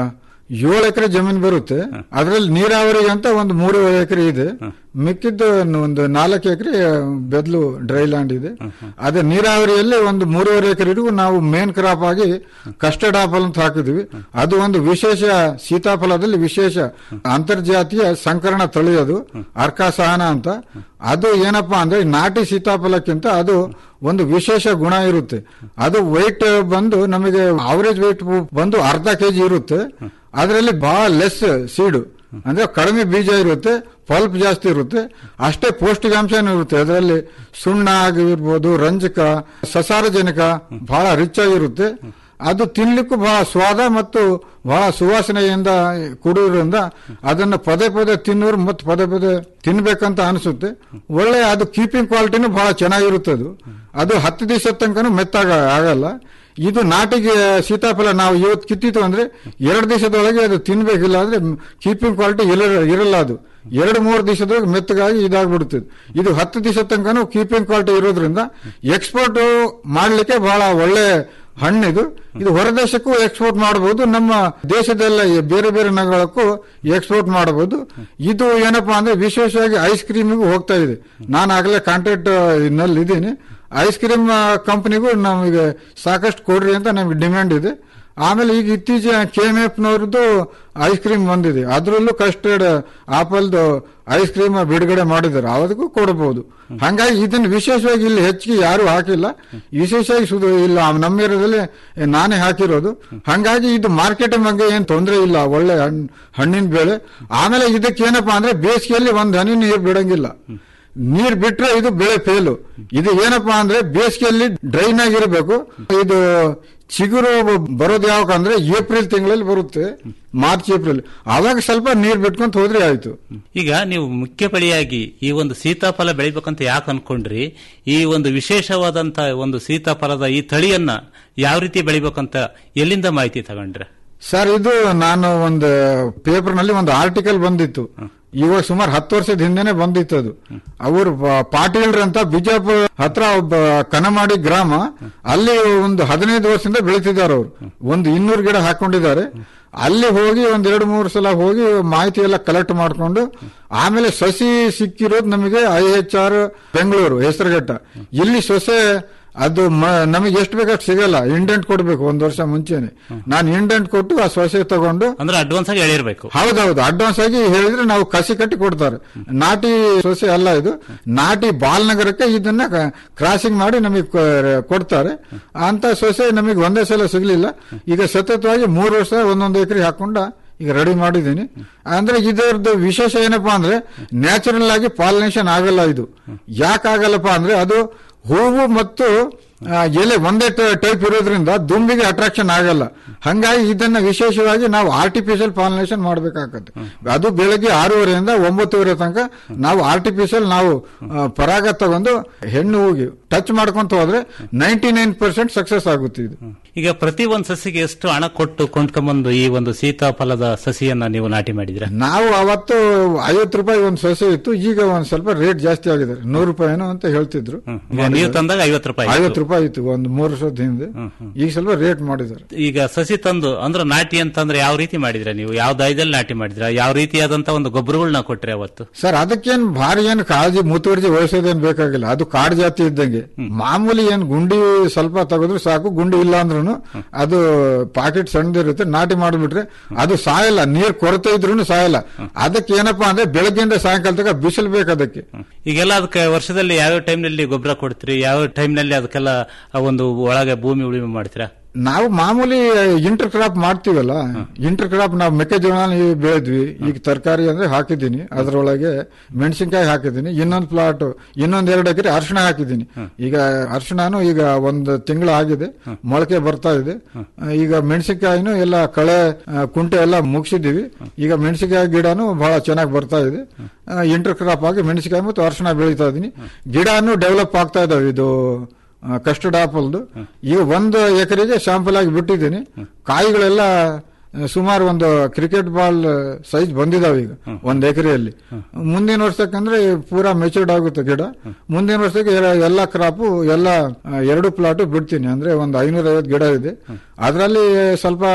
ಏಳು ಎಕರೆ ಜಮೀನು ಬರುತ್ತೆ ಅದರಲ್ಲಿ ನೀರಾವರಿಗೆ ಅಂತ ಒಂದು ಮೂರುವರೆ ಎಕರೆ ಇದೆ ಮಿಕ್ಕಿದ್ದು ಒಂದು ನಾಲ್ಕು ಎಕರೆ ಬೆದ್ಲು ಡ್ರೈ ಲ್ಯಾಂಡ್ ಇದೆ ಅದೇ ನೀರಾವರಿಯಲ್ಲಿ ಒಂದು ಮೂರುವರೆ ಎಕರೆಗೂ ನಾವು ಮೇನ್ ಕ್ರಾಪ್ ಆಗಿ ಕಸ್ಟರ್ಡ್ ಆಪಲ್ ಅಂತ ಹಾಕಿದ್ವಿ ಅದು ಒಂದು ವಿಶೇಷ ಸೀತಾಫಲದಲ್ಲಿ ವಿಶೇಷ ಅಂತರ್ಜಾತೀಯ ಸಂಕರಣ ತಳಿ ಅದು ಅರ್ಕಾಸಹನ ಅಂತ ಅದು ಏನಪ್ಪಾ ಅಂದ್ರೆ ನಾಟಿ ಸೀತಾಫಲಕ್ಕಿಂತ ಅದು ಒಂದು ವಿಶೇಷ ಗುಣ ಇರುತ್ತೆ ಅದು weight ಬಂದು ನಮಗೆ ಅವರೇಜ್ weight ಬಂದು ಅರ್ಧ ಕೆಜಿ ಇರುತ್ತೆ ಅದರಲ್ಲಿ ಬಹಳ ಲೆಸ್ ಸೀಡು ಅಂದ್ರೆ ಕಡಿಮೆ ಬೀಜ ಇರುತ್ತೆ ಪಲ್ಪ್ ಜಾಸ್ತಿ ಇರುತ್ತೆ ಅಷ್ಟೇ ಪೌಷ್ಟಿಕಾಂಶನೂ ಇರುತ್ತೆ ಅದರಲ್ಲಿ ಸುಣ್ಣ ಆಗಿರ್ಬೋದು ರಂಜಕ ಸಸಾರಜನಕ ಬಹಳ ರಿಚ್ ಆಗಿರುತ್ತೆ ಅದು ತಿನ್ಲಿಕ್ಕೂ ಬಹಳ ಸ್ವಾದ ಮತ್ತು ಬಹಳ ಸುವಾಸನೆಯಿಂದ ಕೂಡಿರೋದ್ರಿಂದ ಅದನ್ನ ಪದೇ ಪದೇ ತಿನ್ನೋರು ಮತ್ತೆ ಪದೇ ಪದೇ ತಿನ್ಬೇಕಂತ ಅನಿಸುತ್ತೆ ಒಳ್ಳೆ ಅದು ಕೀಪಿಂಗ್ ಕ್ವಾಲಿಟಿನೂ ಬಹಳ ಚೆನ್ನಾಗಿರುತ್ತೆ ಅದು ಅದು ಹತ್ತು ದಿವಸ ತನಕನೂ ಮೆತ್ತಾಗ ಆಗಲ್ಲ ಇದು ನಾಟಿಗೆ ಸೀತಾಫಲ ನಾವು ಇವತ್ತು ಕಿತ್ತಿತ್ತು ಅಂದ್ರೆ ಎರಡು ದಿವಸದೊಳಗೆ ಅದು ತಿನ್ಬೇಕಿಲ್ಲ ಅಂದ್ರೆ ಕೀಪಿಂಗ್ ಕ್ವಾಲಿಟಿ ಇರಲ್ಲ ಅದು ಎರಡು ಮೂರು ದಿವಸದೊಳಗೆ ಮೆತ್ತಗಾಗಿ ಇದಾಗ್ಬಿಡುತ್ತದೆ ಇದು ಹತ್ತು ದಿವಸ ತನಕನೂ ಕೀಪಿಂಗ್ ಕ್ವಾಲಿಟಿ ಇರೋದ್ರಿಂದ ಎಕ್ಸ್ಪೋರ್ಟ್ ಮಾಡ್ಲಿಕ್ಕೆ ಬಹಳ ಒಳ್ಳೆ ಹಣ್ಣಿದು ಇದು ಹೊರದೇಶಕ್ಕೂ ಎಕ್ಸ್ಪೋರ್ಟ್ ಮಾಡಬಹುದು ನಮ್ಮ ದೇಶದಲ್ಲ ಬೇರೆ ಬೇರೆ ನಗರಕ್ಕೂ ಎಕ್ಸ್ಪೋರ್ಟ್ ಮಾಡಬಹುದು ಇದು ಏನಪ್ಪಾ ಅಂದ್ರೆ ವಿಶೇಷವಾಗಿ ಐಸ್ ಕ್ರೀಮಿಗೂ ಹೋಗ್ತಾ ಇದೆ ನಾನು ಆಗಲೇ ಕಾಂಟ್ರಾಕ್ಟ್ ನಲ್ಲಿ ಇದ್ದೀನಿ ಐಸ್ ಕ್ರೀಮ್ ಕಂಪನಿಗೂ ನಮಗೆ ಸಾಕಷ್ಟು ಕೊಡ್ರಿ ಅಂತ ನಮಗೆ ಡಿಮ್ಯಾಂಡ್ ಇದೆ ಆಮೇಲೆ ಈಗ ಇತ್ತೀಚೆಗೆ ಕೆ ಎಂ ಎಫ್ ನವರದ್ದು ಐಸ್ ಕ್ರೀಮ್ ಬಂದಿದೆ ಅದರಲ್ಲೂ ಕಸ್ಟರ್ಡ್ ಆಪಲ್ದು ಐಸ್ ಕ್ರೀಮ್ ಬಿಡುಗಡೆ ಮಾಡಿದ್ದಾರೆ ಅದಕ್ಕೂ ಕೊಡಬಹುದು ಹಂಗಾಗಿ ಇದನ್ನು ವಿಶೇಷವಾಗಿ ಇಲ್ಲಿ ಹೆಚ್ಚಿಗೆ ಯಾರು ಹಾಕಿಲ್ಲ ವಿಶೇಷವಾಗಿ ಸುದು ಇಲ್ಲ ನಮ್ಮ ಏರಿಯಾದಲ್ಲಿ ನಾನೇ ಹಾಕಿರೋದು ಹಂಗಾಗಿ ಇದು ಮಾರ್ಕೆಟಿಂಗ್ ಬಗ್ಗೆ ಏನ್ ತೊಂದರೆ ಇಲ್ಲ ಒಳ್ಳೆ ಹಣ್- ಹಣ್ಣಿನ ಬೆಳೆ ಆಮೇಲೆ ಇದಕ್ಕೆ ಏನಪ್ಪಾ ಅಂದ್ರೆ ಬೇಸಿಗೆಯಲ್ಲಿ ಒಂದ್ ಹನಿ ನೀರು ಬಿಡಂಗಿಲ್ಲ ನೀರ್ ಬಿಟ್ರೆ ಇದು ಬೆಳೆ ಫೇಲು ಇದು ಏನಪ್ಪಾ ಅಂದ್ರೆ ಬೇಸಿಗೆಯಲ್ಲಿ ಡ್ರೈನ್ ಆಗಿರಬೇಕು ಇದು ಚಿಗುರು ಬರೋದು ಯಾವಾಗ ಅಂದ್ರೆ ಏಪ್ರಿಲ್ ತಿಂಗಳಲ್ಲಿ ಬರುತ್ತೆ ಮಾರ್ಚ್ ಏಪ್ರಿಲ್ ಅವಾಗ ಸ್ವಲ್ಪ ನೀರ್ ಬಿಟ್ಕೊಂತ ಹೋದ್ರೆ ಆಯ್ತು ಈಗ ನೀವು ಮುಖ್ಯ ಬೆಳೆಯಾಗಿ ಈ ಒಂದು ಸೀತಾಫಲ ಬೆಳಿಬೇಕಂತ ಯಾಕೆ ಅನ್ಕೊಂಡ್ರಿ ಈ ಒಂದು ವಿಶೇಷವಾದಂತ ಒಂದು ಸೀತಾಫಲದ ಈ ತಳಿಯನ್ನ ಯಾವ ರೀತಿ ಬೆಳಿಬೇಕಂತ ಎಲ್ಲಿಂದ ಮಾಹಿತಿ ತಗೊಂಡ್ರೆ ಸರ್ ಇದು ನಾನು ಒಂದು ಪೇಪರ್ ನಲ್ಲಿ ಒಂದು ಆರ್ಟಿಕಲ್ ಬಂದಿತ್ತು ಇವಾಗ ಸುಮಾರು ಹತ್ತು ವರ್ಷದ ಹಿಂದೆನೆ ಬಂದಿತ್ತು ಅದು ಅವರು ಪಾಟೀಲ್ರ ಅಂತ ಬಿಜಾಪುರ ಹತ್ರ ಒಬ್ಬ ಕನಮಾಡಿ ಗ್ರಾಮ ಅಲ್ಲಿ ಒಂದು ಹದಿನೈದು ವರ್ಷದಿಂದ ಬೆಳೀತಿದ್ದಾರೆ ಅವರು ಒಂದು ಇನ್ನೂರು ಗಿಡ ಹಾಕೊಂಡಿದ್ದಾರೆ ಅಲ್ಲಿ ಹೋಗಿ ಒಂದ್ ಎರಡು ಮೂರು ಸಲ ಹೋಗಿ ಮಾಹಿತಿ ಎಲ್ಲ ಕಲೆಕ್ಟ್ ಮಾಡ್ಕೊಂಡು ಆಮೇಲೆ ಸಸಿ ಸಿಕ್ಕಿರೋದು ನಮಗೆ I H R Bengaluru Hesaraghatta ಇಲ್ಲಿ ಸೊಸೆ ಅದು ಮ- ನಮಗೆ ಎಷ್ಟು ಬೇಕಷ್ಟು ಸಿಗಲ್ಲ ಇಂಡೆಂಟ್ ಕೊಡ್ಬೇಕು ಒಂದ್ ವರ್ಷ ಮುಂಚೆನೆ ನಾನು ಇಂಡೆಂಟ್ ಕೊಟ್ಟು ಆ ಸೊಸೆ ತಗೊಂಡು ಅಂದ್ರೆ ಅಡ್ವಾನ್ಸ್ ಆಗಿ ಹೇಳಿರ್ಬೇಕು ಹೌದೌದು ಅಡ್ವಾನ್ಸ್ ಆಗಿ ಹೇಳಿದ್ರೆ ನಾವು ಕಸಿ ಕಟ್ಟಿ ಕೊಡ್ತಾರೆ ನಾಟಿ ಸೊಸೆ ಅಲ್ಲ ಇದು ನಾಟಿ ಬಾಲ್ನಗರಕ್ಕೆ ಇದನ್ನ ಕ್ರಾಸಿಂಗ್ ಮಾಡಿ ನಮಗೆ ಕೊಡ್ತಾರೆ ಅಂತ ಸೊಸೆ ನಮಗೆ ಒಂದೇ ಸಲ ಸಿಗ್ಲಿಲ್ಲ ಈಗ ಸತತವಾಗಿ ಮೂರು ವರ್ಷ ಒಂದೊಂದು ಎಕರೆ ಹಾಕೊಂಡ ಈಗ ರೆಡಿ ಮಾಡಿದ್ದೀನಿ ಅಂದ್ರೆ ಇದರದ್ದು ವಿಶೇಷ ಏನಪ್ಪಾ ಅಂದ್ರೆ ನ್ಯಾಚುರಲ್ ಆಗಿ ಪಾಲಿನೇಷನ್ ಆಗಲ್ಲ ಇದು ಯಾಕಾಗಲ್ಲಪ್ಪ ಅಂದ್ರೆ ಅದು ಹೂವು ಮತ್ತು ಆ, ಎಲೆ ಒಂದೇ ಟೈಪ್ ಇರೋದ್ರಿಂದ ದುಂಬಿಗೆ ಅಟ್ರಾಕ್ಷನ್ ಆಗಲ್ಲ ಹಂಗಾಗಿ ಇದನ್ನ ವಿಶೇಷವಾಗಿ ನಾವು ಆರ್ಟಿಫಿಷಿಯಲ್ ಪಾಲಿನೇಷನ್ ಮಾಡಬೇಕಾಗತ್ತೆ ಅದು ಬೆಳಗ್ಗೆ ಆರೂವರೆಯಿಂದ ಒಂಬತ್ತುವರೆ ತನಕ ನಾವು ಆರ್ಟಿಫಿಷಿಯಲ್ ನಾವು ಆ, ಪರಾಗ ತಗೊಂಡು ಹೆಣ್ಣು ಹೋಗಿ ಟಚ್ ಮಾಡ್ಕೊಂತ ಹೋದ್ರೆ ನೈಂಟಿ ನೈನ್ ಪರ್ಸೆಂಟ್ ಸಕ್ಸಸ್ ಆಗುತ್ತೆ ಇದು ಈಗ ಪ್ರತಿ ಒಂದು ಸಸಿಗೆ ಎಷ್ಟು ಹಣ ಕೊಟ್ಟು ಕೊಂಡ್ಕೊಂಬಂದು ಈ ಒಂದು ಸೀತಾಫಲದ ಸಸಿಯನ್ನ ನೀವು ನಾಟಿ ಮಾಡಿದ್ರೆ ನಾವು ಅವತ್ತು ಐವತ್ತು ರೂಪಾಯಿ ಒಂದು ಸೊಸೆ ಇತ್ತು ಈಗ ಒಂದ್ ಸ್ವಲ್ಪ ರೇಟ್ ಜಾಸ್ತಿ ಆಗಿದೆ ನೂರು ರೂಪಾಯಿನೋ ಅಂತ ಹೇಳ್ತಿದ್ರು ಈಗ ನೀವು ತಂದಾಗ ಐವತ್ತು ರೂಪಾಯಿ ಇತ್ತು. ಐವತ್ತು ರೂಪಾಯಿ ಇತ್ತು ಒಂದು ಮೂರು ವರ್ಷದ ಹಿಂದೆ ಈಗ ಸ್ವಲ್ಪ ರೇಟ್ ಮಾಡಿದ್ದಾರೆ ಈಗ ಸಸಿ ತಂದು ಅಂದ್ರೆ ನಾಟಿ ಅಂತಂದ್ರೆ ಯಾವ ರೀತಿ ಮಾಡಿದ್ರೆ ನೀವು ಯಾವ ದಯದಲ್ಲಿ ನಾಟಿ ಮಾಡಿದ್ರ ಯಾವ ರೀತಿಯಾದಂತ ಒಂದು ಗೊಬ್ಬರಗಳನ್ನ ಕೊಟ್ರೆ ಅವತ್ತು ಸರ್ ಅದಕ್ಕೇನ್ ಭಾರಿ ಏನು ಕಾಳಜಿ ಮುತುವರ್ಜಿ ವಹಿಸೋದೇನ್ ಬೇಕಾಗಿಲ್ಲ ಅದು ಕಾಡು ಜಾತಿ ಇದ್ದಂಗೆ ಮಾಮೂಲಿ ಏನ್ ಗುಂಡಿ ಸ್ವಲ್ಪ ತೆಗೆದ್ರು ಸಾಕು ಗುಂಡಿ ಇಲ್ಲ ಅಂದ್ರೂ ಅದು ಪಾಕೆಟ್ ಸಣ್ಣದಿರುತ್ತೆ ನಾಟಿ ಮಾಡಿಬಿಟ್ರೆ ಅದು ಸಾಯಲ್ಲ ನೀರ್ ಕೊರತೆ ಇದ್ರೂ ಸಾಯಲ್ಲ ಅದಕ್ಕೆ ಏನಪ್ಪಾ ಅಂದ್ರೆ ಬೆಳಗ್ಗೆಯಿಂದ ಸಾಯಂಕಾಲ ತನಕ ಬಿಸಿಲು ಬೇಕು ಅದಕ್ಕೆ ಈಗೆಲ್ಲ ಅದಕ್ಕೆ ವರ್ಷದಲ್ಲಿ ಯಾವ ಟೈಮ್ನಲ್ಲಿ ಗೊಬ್ಬರ ಕೊಡ್ತೀರಿ ಯಾವ ಟೈಮ್ನಲ್ಲಿ ಅದಕ್ಕೆಲ್ಲ ಆ ಒಂದು ಒಳಗೆ ಭೂಮಿ ಉಳುಮೆ ಮಾಡ್ತೀರಾ ನಾವು ಮಾಮೂಲಿ ಇಂಟರ್ ಕ್ರಾಪ್ ಮಾಡ್ತೀವಲ್ಲ ಇಂಟರ್ ಕ್ರಾಪ್ ನಾವು ಮೆಕ್ಕೆಜೋಳ ಬೆಳೆದ್ವಿ ಈಗ ತರಕಾರಿ ಅಂದ್ರೆ ಹಾಕಿದ್ದೀನಿ ಅದರೊಳಗೆ ಮೆಣಸಿನಕಾಯಿ ಹಾಕಿದ್ದೀನಿ ಇನ್ನೊಂದು ಪ್ಲಾಟ್ ಇನ್ನೊಂದ್ ಎರಡು ಎಕರೆ ಅರಿಶಿಣ ಹಾಕಿದ್ದೀನಿ ಈಗ ಅರಿಶಿಣನು ಈಗ ಒಂದು ತಿಂಗಳು ಆಗಿದೆ ಮೊಳಕೆ ಬರ್ತಾ ಇದೆ ಈಗ ಮೆಣಸಿನಕಾಯಿನೂ ಎಲ್ಲ ಕಳೆ ಆ, ಕುಂಟೆ ಎಲ್ಲ ಮುಗಿಸಿದೀವಿ ಈಗ ಮೆಣಸಿನಕಾಯಿ ಗಿಡನು ಬಹಳ ಚೆನ್ನಾಗಿ ಬರ್ತಾ ಇದೆ ಇಂಟರ್ ಕ್ರಾಪ್ ಆಗಿ ಮೆಣಸಿನಕಾಯಿ ಮತ್ತು ಅರಿಶಿಣ ಬೆಳೀತಾ ಇದೀನಿ ಗಿಡನು ಡೆವಲಪ್ ಆಗ್ತಾ ಇದಾವೆ ಇದು ಕಸ್ಟರ್ಡ್ ಆಪಲ್ದು ಈಗ ಒಂದು ಎಕರೆಗೆ ಶಾಂಪಲ್ ಆಗಿ ಬಿಟ್ಟಿದ್ದೀನಿ ಕಾಯಿಗಳೆಲ್ಲ ಆ, ಸುಮಾರು ಒಂದು ಕ್ರಿಕೆಟ್ ಬಾಲ್ ಸೈಜ್ ಬಂದಿದಾವೆ ಈಗ ಒಂದ್ ಎಕರೆಯಲ್ಲಿ ಮುಂದಿನ ವರ್ಷಕ್ಕಂದ್ರೆ ಪೂರಾ ಮೆಚೂರ್ಡ್ ಆಗುತ್ತೆ ಗಿಡ ಮುಂದಿನ ವರ್ಷಕ್ಕೆ ಎರ- ಎಲ್ಲ ಕ್ರಾಪು ಎಲ್ಲ ಆ, ಎರಡು ಪ್ಲಾಟ್ ಬಿಡ್ತೀನಿ ಅಂದ್ರೆ ಒಂದು ಐನೂರ ಐವತ್ತು ಗಿಡ ಇದೆ ಅದರಲ್ಲಿ ಸ್ವಲ್ಪ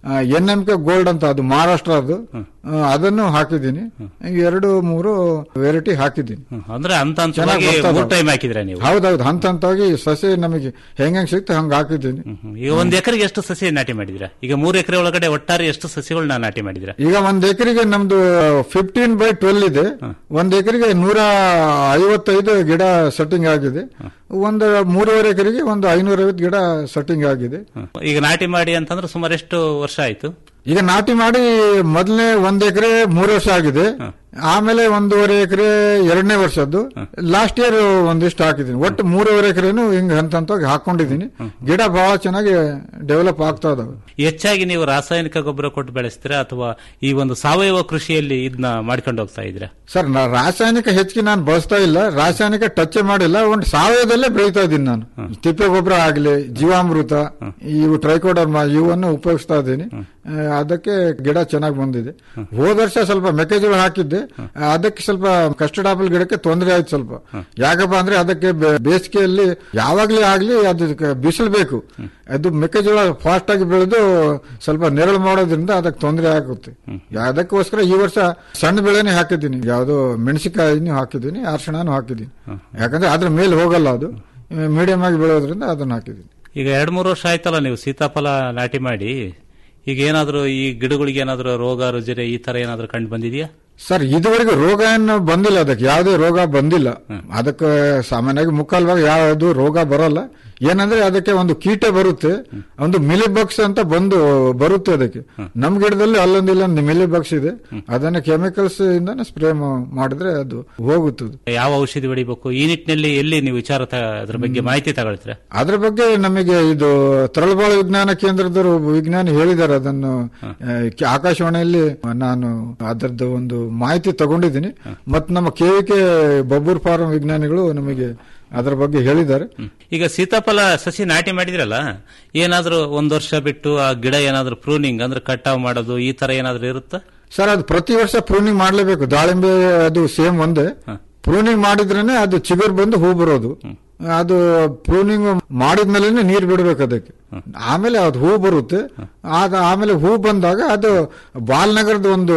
ಎನ್ ಎಂ ಕೆ ಗೋಲ್ಡ್ ಅಂತ ಅದು ಮಹಾರಾಷ್ಟ್ರ ಅದು ಆ, ಅದನ್ನು ಹಾಕಿದ್ದೀನಿ ಎರಡು ಮೂರು ವೆರೈಟಿ ಹಾಕಿದ್ದೀನಿ ಅಂದ್ರೆ ಹಂತ ಚೆನ್ನಾಗಿ ಹಂತವಾಗಿ ಬರ್ತದೆ. ಮೂರ್ ಟೈಮ್ ಹಾಕಿದ್ರೆ ನೀವು ಹೌದೌದು ಹಂತ ಹಂತವಾಗಿ ಸಸಿ ನಮಗೆ ಹೆಂಗ್ ಹೆಂಗ್ ಸಿಗ್ತದೆ ಹಂಗ ಹಾಕಿದ್ದೀನಿ ಈಗ ಒಂದ್ ಎಕರೆಗೆ ಎಷ್ಟು ಸಸಿ ನಾಟಿ ಮಾಡಿದಿರಾ ಈಗ ಮೂರು ಎಕರೆ ಒಳಗಡೆ ಒಟ್ಟಾರೆ ಎಷ್ಟು ಸಸಿಗಳನ್ನ ನಾಟಿ ಮಾಡಿದಿರಾ ಈಗ ಒಂದ್ ಎಕರೆಗೆ ನಮ್ದು ಫಿಫ್ಟೀನ್ ಬೈ ಟ್ವೆಲ್ ಇದೆ ಒಂದ್ ಎಕರೆಗೆ ನೂರ ಐವತ್ತೈದು ಗಿಡ ಸೆಟ್ಟಿಂಗ್ ಆಗಿದೆ ಒಂದು ಮೂರುವರೆ ಎಕರೆಗೆ ಒಂದು ಐನೂರೈವತ್ತು ಗಿಡ ಸೆಟ್ಟಿಂಗ್ ಆಗಿದೆ ಈಗ ನಾಟಿ ಮಾಡಿ ಅಂತಂದ್ರೆ ಸುಮಾರು ಎಷ್ಟು ವರ್ಷ ಆಯ್ತು ಈಗ ನಾಟಿ ಮಾಡಿ ಮೊದಲನೇ ಒಂದ್ ಎಕರೆ ಮೂರು ವರ್ಷ ಆಗಿದೆ ಆಮೇಲೆ ಒಂದೂವರೆ ಎಕರೆ ಎರಡನೇ ವರ್ಷದ್ದು ಲಾಸ್ಟ್ ಇಯರ್ ಒಂದಿಷ್ಟು ಹಾಕಿದ್ದೀನಿ ಒಟ್ಟು ಮೂರುವರೆ ಎಕರೆನು ಹಿಂಗ್ ಹಂತ ಹಂತವಾಗಿ ಹಾಕೊಂಡಿದ್ದೀನಿ ಗಿಡ ಬಹಳ ಚೆನ್ನಾಗಿ ಡೆವಲಪ್ ಆಗ್ತಾ ಇದಾವೆ ಹೆಚ್ಚಾಗಿ ನೀವು ರಾಸಾಯನಿಕ ಗೊಬ್ಬರ ಕೊಟ್ಟು ಬೆಳೆಸ್ತೀರಾ ಅಥವಾ ಈ ಒಂದು ಸಾವಯವ ಕೃಷಿಯಲ್ಲಿ ಇದನ್ನ ಮಾಡ್ಕೊಂಡು ಹೋಗ್ತಾ ಇದ್ದೀರಾ ಸರ್ ನಾ ರಾಸಾಯನಿಕ ಹೆಚ್ಚಿಗೆ ನಾನು ಬಳಸ್ತಾ ಇಲ್ಲ ರಾಸಾಯನಿಕ ಟಚ್ ಮಾಡಿಲ್ಲ ಒಂದು ಸಾವಯವದಲ್ಲೇ ಬೆಳೀತಾ ಇದ್ದೀನಿ ನಾನು ತಿಪ್ಪೆ ಗೊಬ್ಬರ ಆಗಲಿ ಜೀವಾಮೃತ ಇವು ಟ್ರೈಕೋಡರ್ಮ ಇವನ್ನು ಉಪಯೋಗಿಸ್ತಾ ಇದ್ದೀನಿ ಆ, ಅದಕ್ಕೆ ಗಿಡ ಚೆನ್ನಾಗಿ ಬಂದಿದೆ ಹೋದ ವರ್ಷ ಸ್ವಲ್ಪ ಮೆಕ್ಕೆಜೋಳ ಹಾಕಿದ್ದೆ ಅದಕ್ಕೆ ಸ್ವಲ್ಪ ಕಸ್ಟರ್ಡ್ ಆಪಲ್ ಗಿಡಕ್ಕೆ ತೊಂದರೆ ಆಯ್ತು ಸ್ವಲ್ಪ ಯಾಕಪ್ಪ ಅಂದ್ರೆ ಅದಕ್ಕೆ ಬೆ- ಬೇಸಿಗೆಯಲ್ಲಿ ಯಾವಾಗ್ಲೇ ಆಗ್ಲಿ ಅದಕ್ಕೆ ಬಿಸಿಲು ಬೇಕು ಅದು ಮೆಕ್ಕೆಜೋಳ ಫಾಸ್ಟ್ ಆಗಿ ಬೆಳೆದು ಸ್ವಲ್ಪ ನೆರಳು ಮಾಡೋದ್ರಿಂದ ಅದಕ್ಕೆ ತೊಂದರೆ ಆಗುತ್ತೆ ಅದಕ್ಕೋಸ್ಕರ ಈ ವರ್ಷ ಸಣ್ಣ ಬೆಳೆನೇ ಹಾಕಿದ್ದೀನಿ ಯಾವುದು ಮೆಣಸಿನಕಾಯಿನೂ ಹಾಕಿದ್ದೀನಿ ಅರ್ಶಿಣನೂ ಹಾಕಿದ್ದೀನಿ ಯಾಕಂದ್ರೆ ಅದ್ರ ಮೇಲೆ ಹೋಗಲ್ಲ ಅದು ಮೀಡಿಯಂ ಆಗಿ ಬೆಳೆಯೋದ್ರಿಂದ ಅದನ್ನ ಹಾಕಿದ್ದೀನಿ ಈಗ ಎರಡ್ ಮೂರು ವರ್ಷ ಆಯ್ತಲ್ಲ ನೀವು ಸೀತಾಫಲ ನಾಟಿ ಮಾಡಿ ಈಗ ಏನಾದ್ರೂ ಈ ಗಿಡಗಳಿಗೆ ಏನಾದ್ರೂ ರೋಗ ರುಜಿರೆ ಈ ತರ ಏನಾದ್ರೂ ಕಂಡು ಬಂದಿದ್ಯಾ ಸರ್ ಇದುವರೆಗೂ ರೋಗ ಏನು ಬಂದಿಲ್ಲ ಅದಕ್ಕೆ ಯಾವುದೇ ರೋಗ ಬಂದಿಲ್ಲ ಅದಕ್ಕೆ ಸಾಮಾನ್ಯವಾಗಿ ಮುಕ್ಕಾಲ್ ಭಾಗ ಯಾವುದು ರೋಗ ಬರಲ್ಲ ಏನಂದ್ರೆ ಅದಕ್ಕೆ ಒಂದು ಕೀಟ ಬರುತ್ತೆ ಒಂದು ಮಿಲಿಬಕ್ಸ್ ಅಂತ ಬಂದು ಬರುತ್ತೆ ಅದಕ್ಕೆ ನಮ್ ಗಿಡದಲ್ಲಿ ಅಲ್ಲೊಂದು ಇಲ್ಲೊಂದು ಮಿಲಿಬಕ್ಸ್ ಇದೆ ಅದನ್ನ ಕೆಮಿಕಲ್ಸ್ ಇಂದಾನೆ ಸ್ಪ್ರೇ ಮಾಡಿದ್ರೆ ಅದು ಹೋಗುತ್ತದೆ ಯಾವ ಔಷಧಿ ಹೊಡಿಬೇಕು ಈ ನಿಟ್ಟಿನಲ್ಲಿ ಎಲ್ಲಿ ನೀವು ವಿಚಾರ ತ- ಅದ್ರ ಬಗ್ಗೆ ಮಾಹಿತಿ ತಗೊಳ್ತೀರಾ ಅದ್ರ ಬಗ್ಗೆ ನಮಗೆ ಇದು ತರಳಬಾಳು ವಿಜ್ಞಾನ ಕೇಂದ್ರದವರು ವಿಜ್ಞಾನಿ ಹೇಳಿದ್ದಾರೆ ಅದನ್ನು ಆ, ಕೆ- ಆಕಾಶವಾಣಿಯಲ್ಲಿ ನಾನು ಅದರದ್ದು ಒಂದು ಮಾಹಿತಿ ತಗೊಂಡಿದ್ದೀನಿ ಮತ್ತು ನಮ್ಮ ಕೆವಿಕೆ ಬಬ್ಬೂರ್ ಫಾರಂ ವಿಜ್ಞಾನಿಗಳು ನಮಗೆ ಅದರ ಬಗ್ಗೆ ಹೇಳಿದ್ದಾರೆ ಈಗ ಸೀತಾಫಲ ಸಸಿ ನಾಟಿ ಮಾಡಿದ್ರಲ್ಲ ಏನಾದ್ರೂ ಒಂದ್ ವರ್ಷ ಬಿಟ್ಟು ಆ ಗಿಡ ಏನಾದ್ರೂ ಪ್ರೂನಿಂಗ್ ಅಂದ್ರೆ ಕಟಾವ್ ಮಾಡೋದು ಈ ತರ ಏನಾದ್ರೂ ಇರುತ್ತಾ ಸರ್ ಅದು ಪ್ರತಿ ವರ್ಷ ಪ್ರೂನಿಂಗ್ ಮಾಡಲೇಬೇಕು ದಾಳಿಂಬೆ ಅದು ಸೇಮ್ ಒಂದೇ ಪ್ರೂನಿಂಗ್ ಮಾಡಿದ್ರೇನೆ ಅದು ಚಿಗುರು ಬಂದು ಹೂ ಬರೋದು ಅದು ಪ್ರೂನಿಂಗ್ ಮಾಡಿದ್ಮೇಲೆ ನೀರು ಬಿಡಬೇಕು ಅದಕ್ಕೆ ಆಮೇಲೆ ಅದು ಹೂ ಬರುತ್ತೆ ಆಗ ಆಮೇಲೆ ಹೂ ಬಂದಾಗ ಅದು ಬಾಲ್ನಗರದ ಒಂದು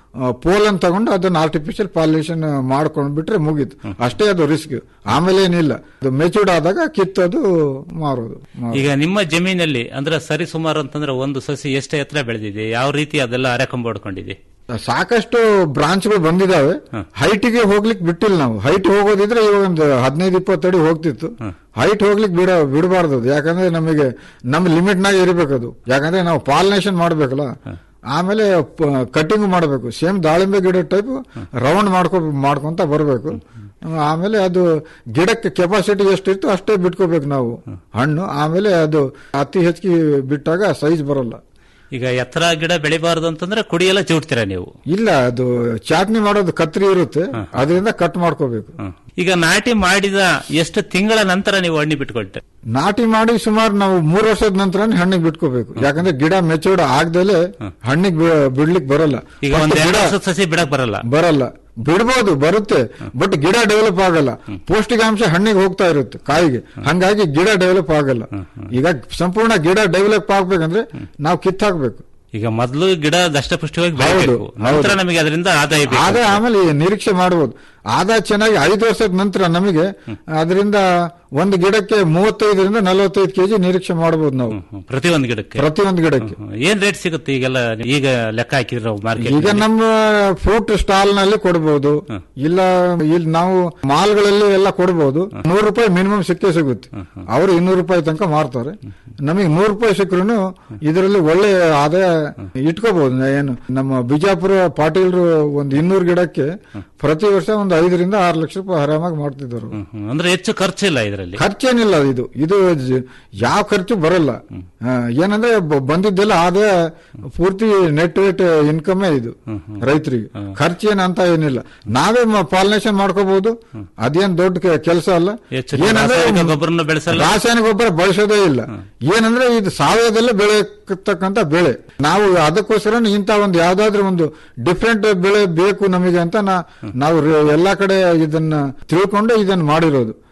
ಪೋಲನ್ ತಗೊಂಡು ಅದನ್ನ ಆರ್ಟಿಫಿಷಿಯಲ್ ಪಾಲ್ಯೂಷನ್ ಮಾಡ್ಕೊಂಡು ಬಿಟ್ರೆ ಮುಗೀತು ಅಷ್ಟೇ ಅದು ರಿಸ್ಕ್ ಆಮೇಲೆ ಏನಿಲ್ಲ ಅದು ಮೆಚೂರ್ಡ್ ಆದಾಗ ಕಿತ್ತೋದು ಮಾರೋದು ಮಾರೋದು. ಈಗ ನಿಮ್ಮ ಜಮೀನಲ್ಲಿ ಅಂದ್ರೆ ಸರಿ ಸುಮಾರು ಅಂತಂದ್ರೆ ಒಂದು ಸಸಿ ಎಷ್ಟು ಎತ್ತರ ಬೆಳೆದಿದೆ ಯಾವ ರೀತಿ ಅದೆಲ್ಲ ಅರೆಕೊಂಬಡ್ಕೊಂಡಿದೆ ಸಾಕಷ್ಟು ಬ್ರಾಂಚ್ಗಳು ಬಂದಿದಾವೆ ಹೈಟ್ಗೆ ಹೋಗ್ಲಿಕ್ಕೆ ಬಿಟ್ಟಿಲ್ಲ ನಾವು ಹೈಟ್ ಹೋಗೋದಿದ್ರೆ ಇವಾಗ ಒಂದು ಹದಿನೈದು ಇಪ್ಪತ್ತು ಅಡಿ ಹೋಗ್ತಿತ್ತು ಹೈಟ್ ಹೋಗ್ಲಿಕ್ಕೆ ಬಿಡ ಬಿಡಬಾರ್ದು ಅದು ಯಾಕಂದ್ರೆ ನಮಗೆ ನಮ್ಮ ಲಿಮಿಟ್ ನಾಗ ಇರಬೇಕು ಅದು ಯಾಕಂದ್ರೆ ನಾವು ಪಾಲಿನೇಷನ್ ಮಾಡ್ಬೇಕಲ್ಲ ಆಮೇಲೆ ಕಟಿಂಗ್ ಮಾಡಬೇಕು ಸೇಮ್ ದಾಳಿಂಬೆ ಗಿಡ ಟೈಪ್ ರೌಂಡ್ ಮಾಡ್ಕೊ ಮಾಡ್ಕೊಂತ ಬರಬೇಕು ಆಮೇಲೆ ಅದು ಗಿಡಕ್ಕೆ ಕೆಪಾಸಿಟಿ ಎಷ್ಟಿತ್ತು ಅಷ್ಟೇ ಬಿಟ್ಕೋಬೇಕು ನಾವು ಹಣ್ಣು ಆಮೇಲೆ ಅದು ಅತಿ ಹೆಚ್ಚಿಗೆ ಬಿಟ್ಟಾಗ ಸೈಜ್ ಬರಲ್ಲ ಈಗ ಎತ್ತರ ಗಿಡ ಬೆಳಿಬಾರದು ಅಂತಂದ್ರೆ ಕುಡಿಯೆಲ್ಲ ಚಿವುಟ್ತೀರಾ ನೀವು ಇಲ್ಲ ಅದು ಚಾಟ್ನಿ ಮಾಡೋದು ಕತ್ರಿ ಇರುತ್ತೆ ಅದರಿಂದ ಕಟ್ ಮಾಡ್ಕೋಬೇಕು ಈಗ ನಾಟಿ ಮಾಡಿದ ಎಷ್ಟು ತಿಂಗಳ ನಂತರ ನೀವು ಹಣ್ಣಿ ಬಿಟ್ಕೊಳ್ತೆ ನಾಟಿ ಮಾಡಿ ಸುಮಾರು ನಾವು ಮೂರು ವರ್ಷದ ನಂತರ ಹಣ್ಣಿಗೆ ಬಿಟ್ಕೋಬೇಕು ಯಾಕಂದ್ರೆ ಗಿಡ ಮೆಚೂರ್ಡ್ ಆಗ್ದಲೆ ಹಣ್ಣಿಗೆ ಬಿಡ್ಲಿಕ್ಕೆ ಬರಲ್ಲ ಈಗ First ಒಂದ್ ಎರಡು ಗಿಡ ವರ್ಷದ ಸಸಿ ಬಿಡಕ್ ಬರಲ್ಲ ಬರಲ್ಲ ಬಿಡ್ಬೋದು ಬರುತ್ತೆ ಬಟ್ ಗಿಡ ಡೆವಲಪ್ ಆಗಲ್ಲ ಪೌಷ್ಟಿಕಾಂಶ ಹಣ್ಣಿಗೆ ಹೋಗ್ತಾ ಇರುತ್ತೆ ಕಾಯಿಗೆ ಹಂಗಾಗಿ ಗಿಡ ಡೆವಲಪ್ ಆಗಲ್ಲ ಈಗ ಸಂಪೂರ್ಣ ಗಿಡ ಡೆವಲಪ್ ಆಗ್ಬೇಕಂದ್ರೆ ನಾವು ಕಿತ್ತಾಕ್ಬೇಕು ಈಗ ಮೊದಲು ಗಿಡ ದಷ್ಟಪುಷ್ಟವಾಗಿ ಹೌದು, ಬೆಳಿಬೇಕು ನಂತರ ಹೌದು. ನಮಗೆ ಅದರಿಂದ ಆದಾಯ ಬೇಕು. ಆದಾಯ ಆಮೇಲೆ ನಿರೀಕ್ಷೆ ಮಾಡಬಹುದು ಆದಾಯ ಚೆನ್ನಾಗಿ ಐದು ವರ್ಷದ ನಂತರ ನಮಗೆ ಅದರಿಂದ ಒಂದು ಗಿಡಕ್ಕೆ ಮೂವತ್ತೈದರಿಂದ ನಲವತ್ತೈದು ಕೆಜಿ ನಿರೀಕ್ಷೆ ಮಾಡಬಹುದು ನಾವು ಪ್ರತಿ ಒಂದು ಗಿಡಕ್ಕೆ ಪ್ರತಿಯೊಂದು ಗಿಡಕ್ಕೆ ಏನ್ ರೇಟ್ ಸಿಗುತ್ತೆ ಈಗೆಲ್ಲ ಈಗ ಲೆಕ್ಕ ಹಾಕಿದ್ರೆ ಮಾರ್ಕೆಟ್ ಈಗ ನಮ್ಮ ಫ್ರೂಟ್ ಸ್ಟಾಲ್ ನಲ್ಲಿ ಕೊಡಬಹುದು ಇಲ್ಲ ಇಲ್ಲಿ ನಾವು ಮಾಲ್ಗಳಲ್ಲಿ ಎಲ್ಲ ಕೊಡಬಹುದು ನೂರು ರೂಪಾಯಿ ಮಿನಿಮಮ್ ಸಿಕ್ಕೇ ಸಿಗುತ್ತೆ ಅವರು ಇನ್ನೂರು ರೂಪಾಯಿ ತನಕ ಮಾರ್ತಾರೆ ನಮಗೆ ನೂರು ರೂಪಾಯಿ ಸಿಕ್ಕರು ಇದರಲ್ಲಿ ಒಳ್ಳೆ ಆದಾಯ ಇಟ್ಕೋಬಹುದು ಏನು ನಮ್ಮ ಬಿಜಾಪುರ ಪಾಟೀಲ್ರು ಒಂದು ಇನ್ನೂರು ಗಿಡಕ್ಕೆ ಪ್ರತಿ ವರ್ಷ ಒಂದು ಐದರಿಂದ ಆರು ಲಕ್ಷ ರೂಪಾಯಿ ಆರಾಮಾಗಿ ಮಾಡ್ತಿದ್ರು ಅಂದ್ರೆ ಹೆಚ್ಚು ಖರ್ಚಿಲ್ಲ ಇದರಲ್ಲಿ ಖರ್ಚೇನಿಲ್ಲ ಇದು ಇದು ಜ- ಯಾವ ಖರ್ಚು ಬರಲ್ಲ ಆ, ಏನಂದ್ರೆ ಬ- ಬಂದಿದ್ದೆಲ್ಲ ಆದಾಯ ಪೂರ್ತಿ ನೆಟ್ ರೇಟ್ ಇನ್ಕಮೇ ಇದು ರೈತರಿಗೆ ಖರ್ಚೇನ್ ಅಂತ ಏನಿಲ್ಲ ನಾವೇ ಪಾಲನೇಷನ್ ಮಾಡ್ಕೋಬಹುದು ಅದೇನ್ ದೊಡ್ಡ ಕೆಲಸ ಅಲ್ಲ ಹೆಚ್ಚು ರಾಸಾಯನಿಕ ಗೊಬ್ಬರನ ಬೆಳೆಸಲ್ಲ ರಾಸಾಯನಿಕ ಗೊಬ್ಬರ ಬಳಸೋದೇ ಇಲ್ಲ ಏನಂದ್ರೆ ಇದು ಸಾವಯವದಲ್ಲೇ ಬೆಳೆಯತಕ್ಕಂತ ಬೆಳೆ ನಾವು ಅದಕ್ಕೋಸ್ಕರ ಇಂತ ಒಂದು ಯಾವ್ದಾದ್ರು ಒಂದು ಡಿಫ್ರೆಂಟ್ ಬೆಳೆ ಬೇಕು ನಮಗೆ ಅಂತ ನಾ- ನಾವು ರೆ- ಎಲ್ಲಾ ಕಡೆ ಇದನ್ನ ತಿಳ್ಕೊಂಡು ಇದನ್ನ ಮಾಡಿರೋದು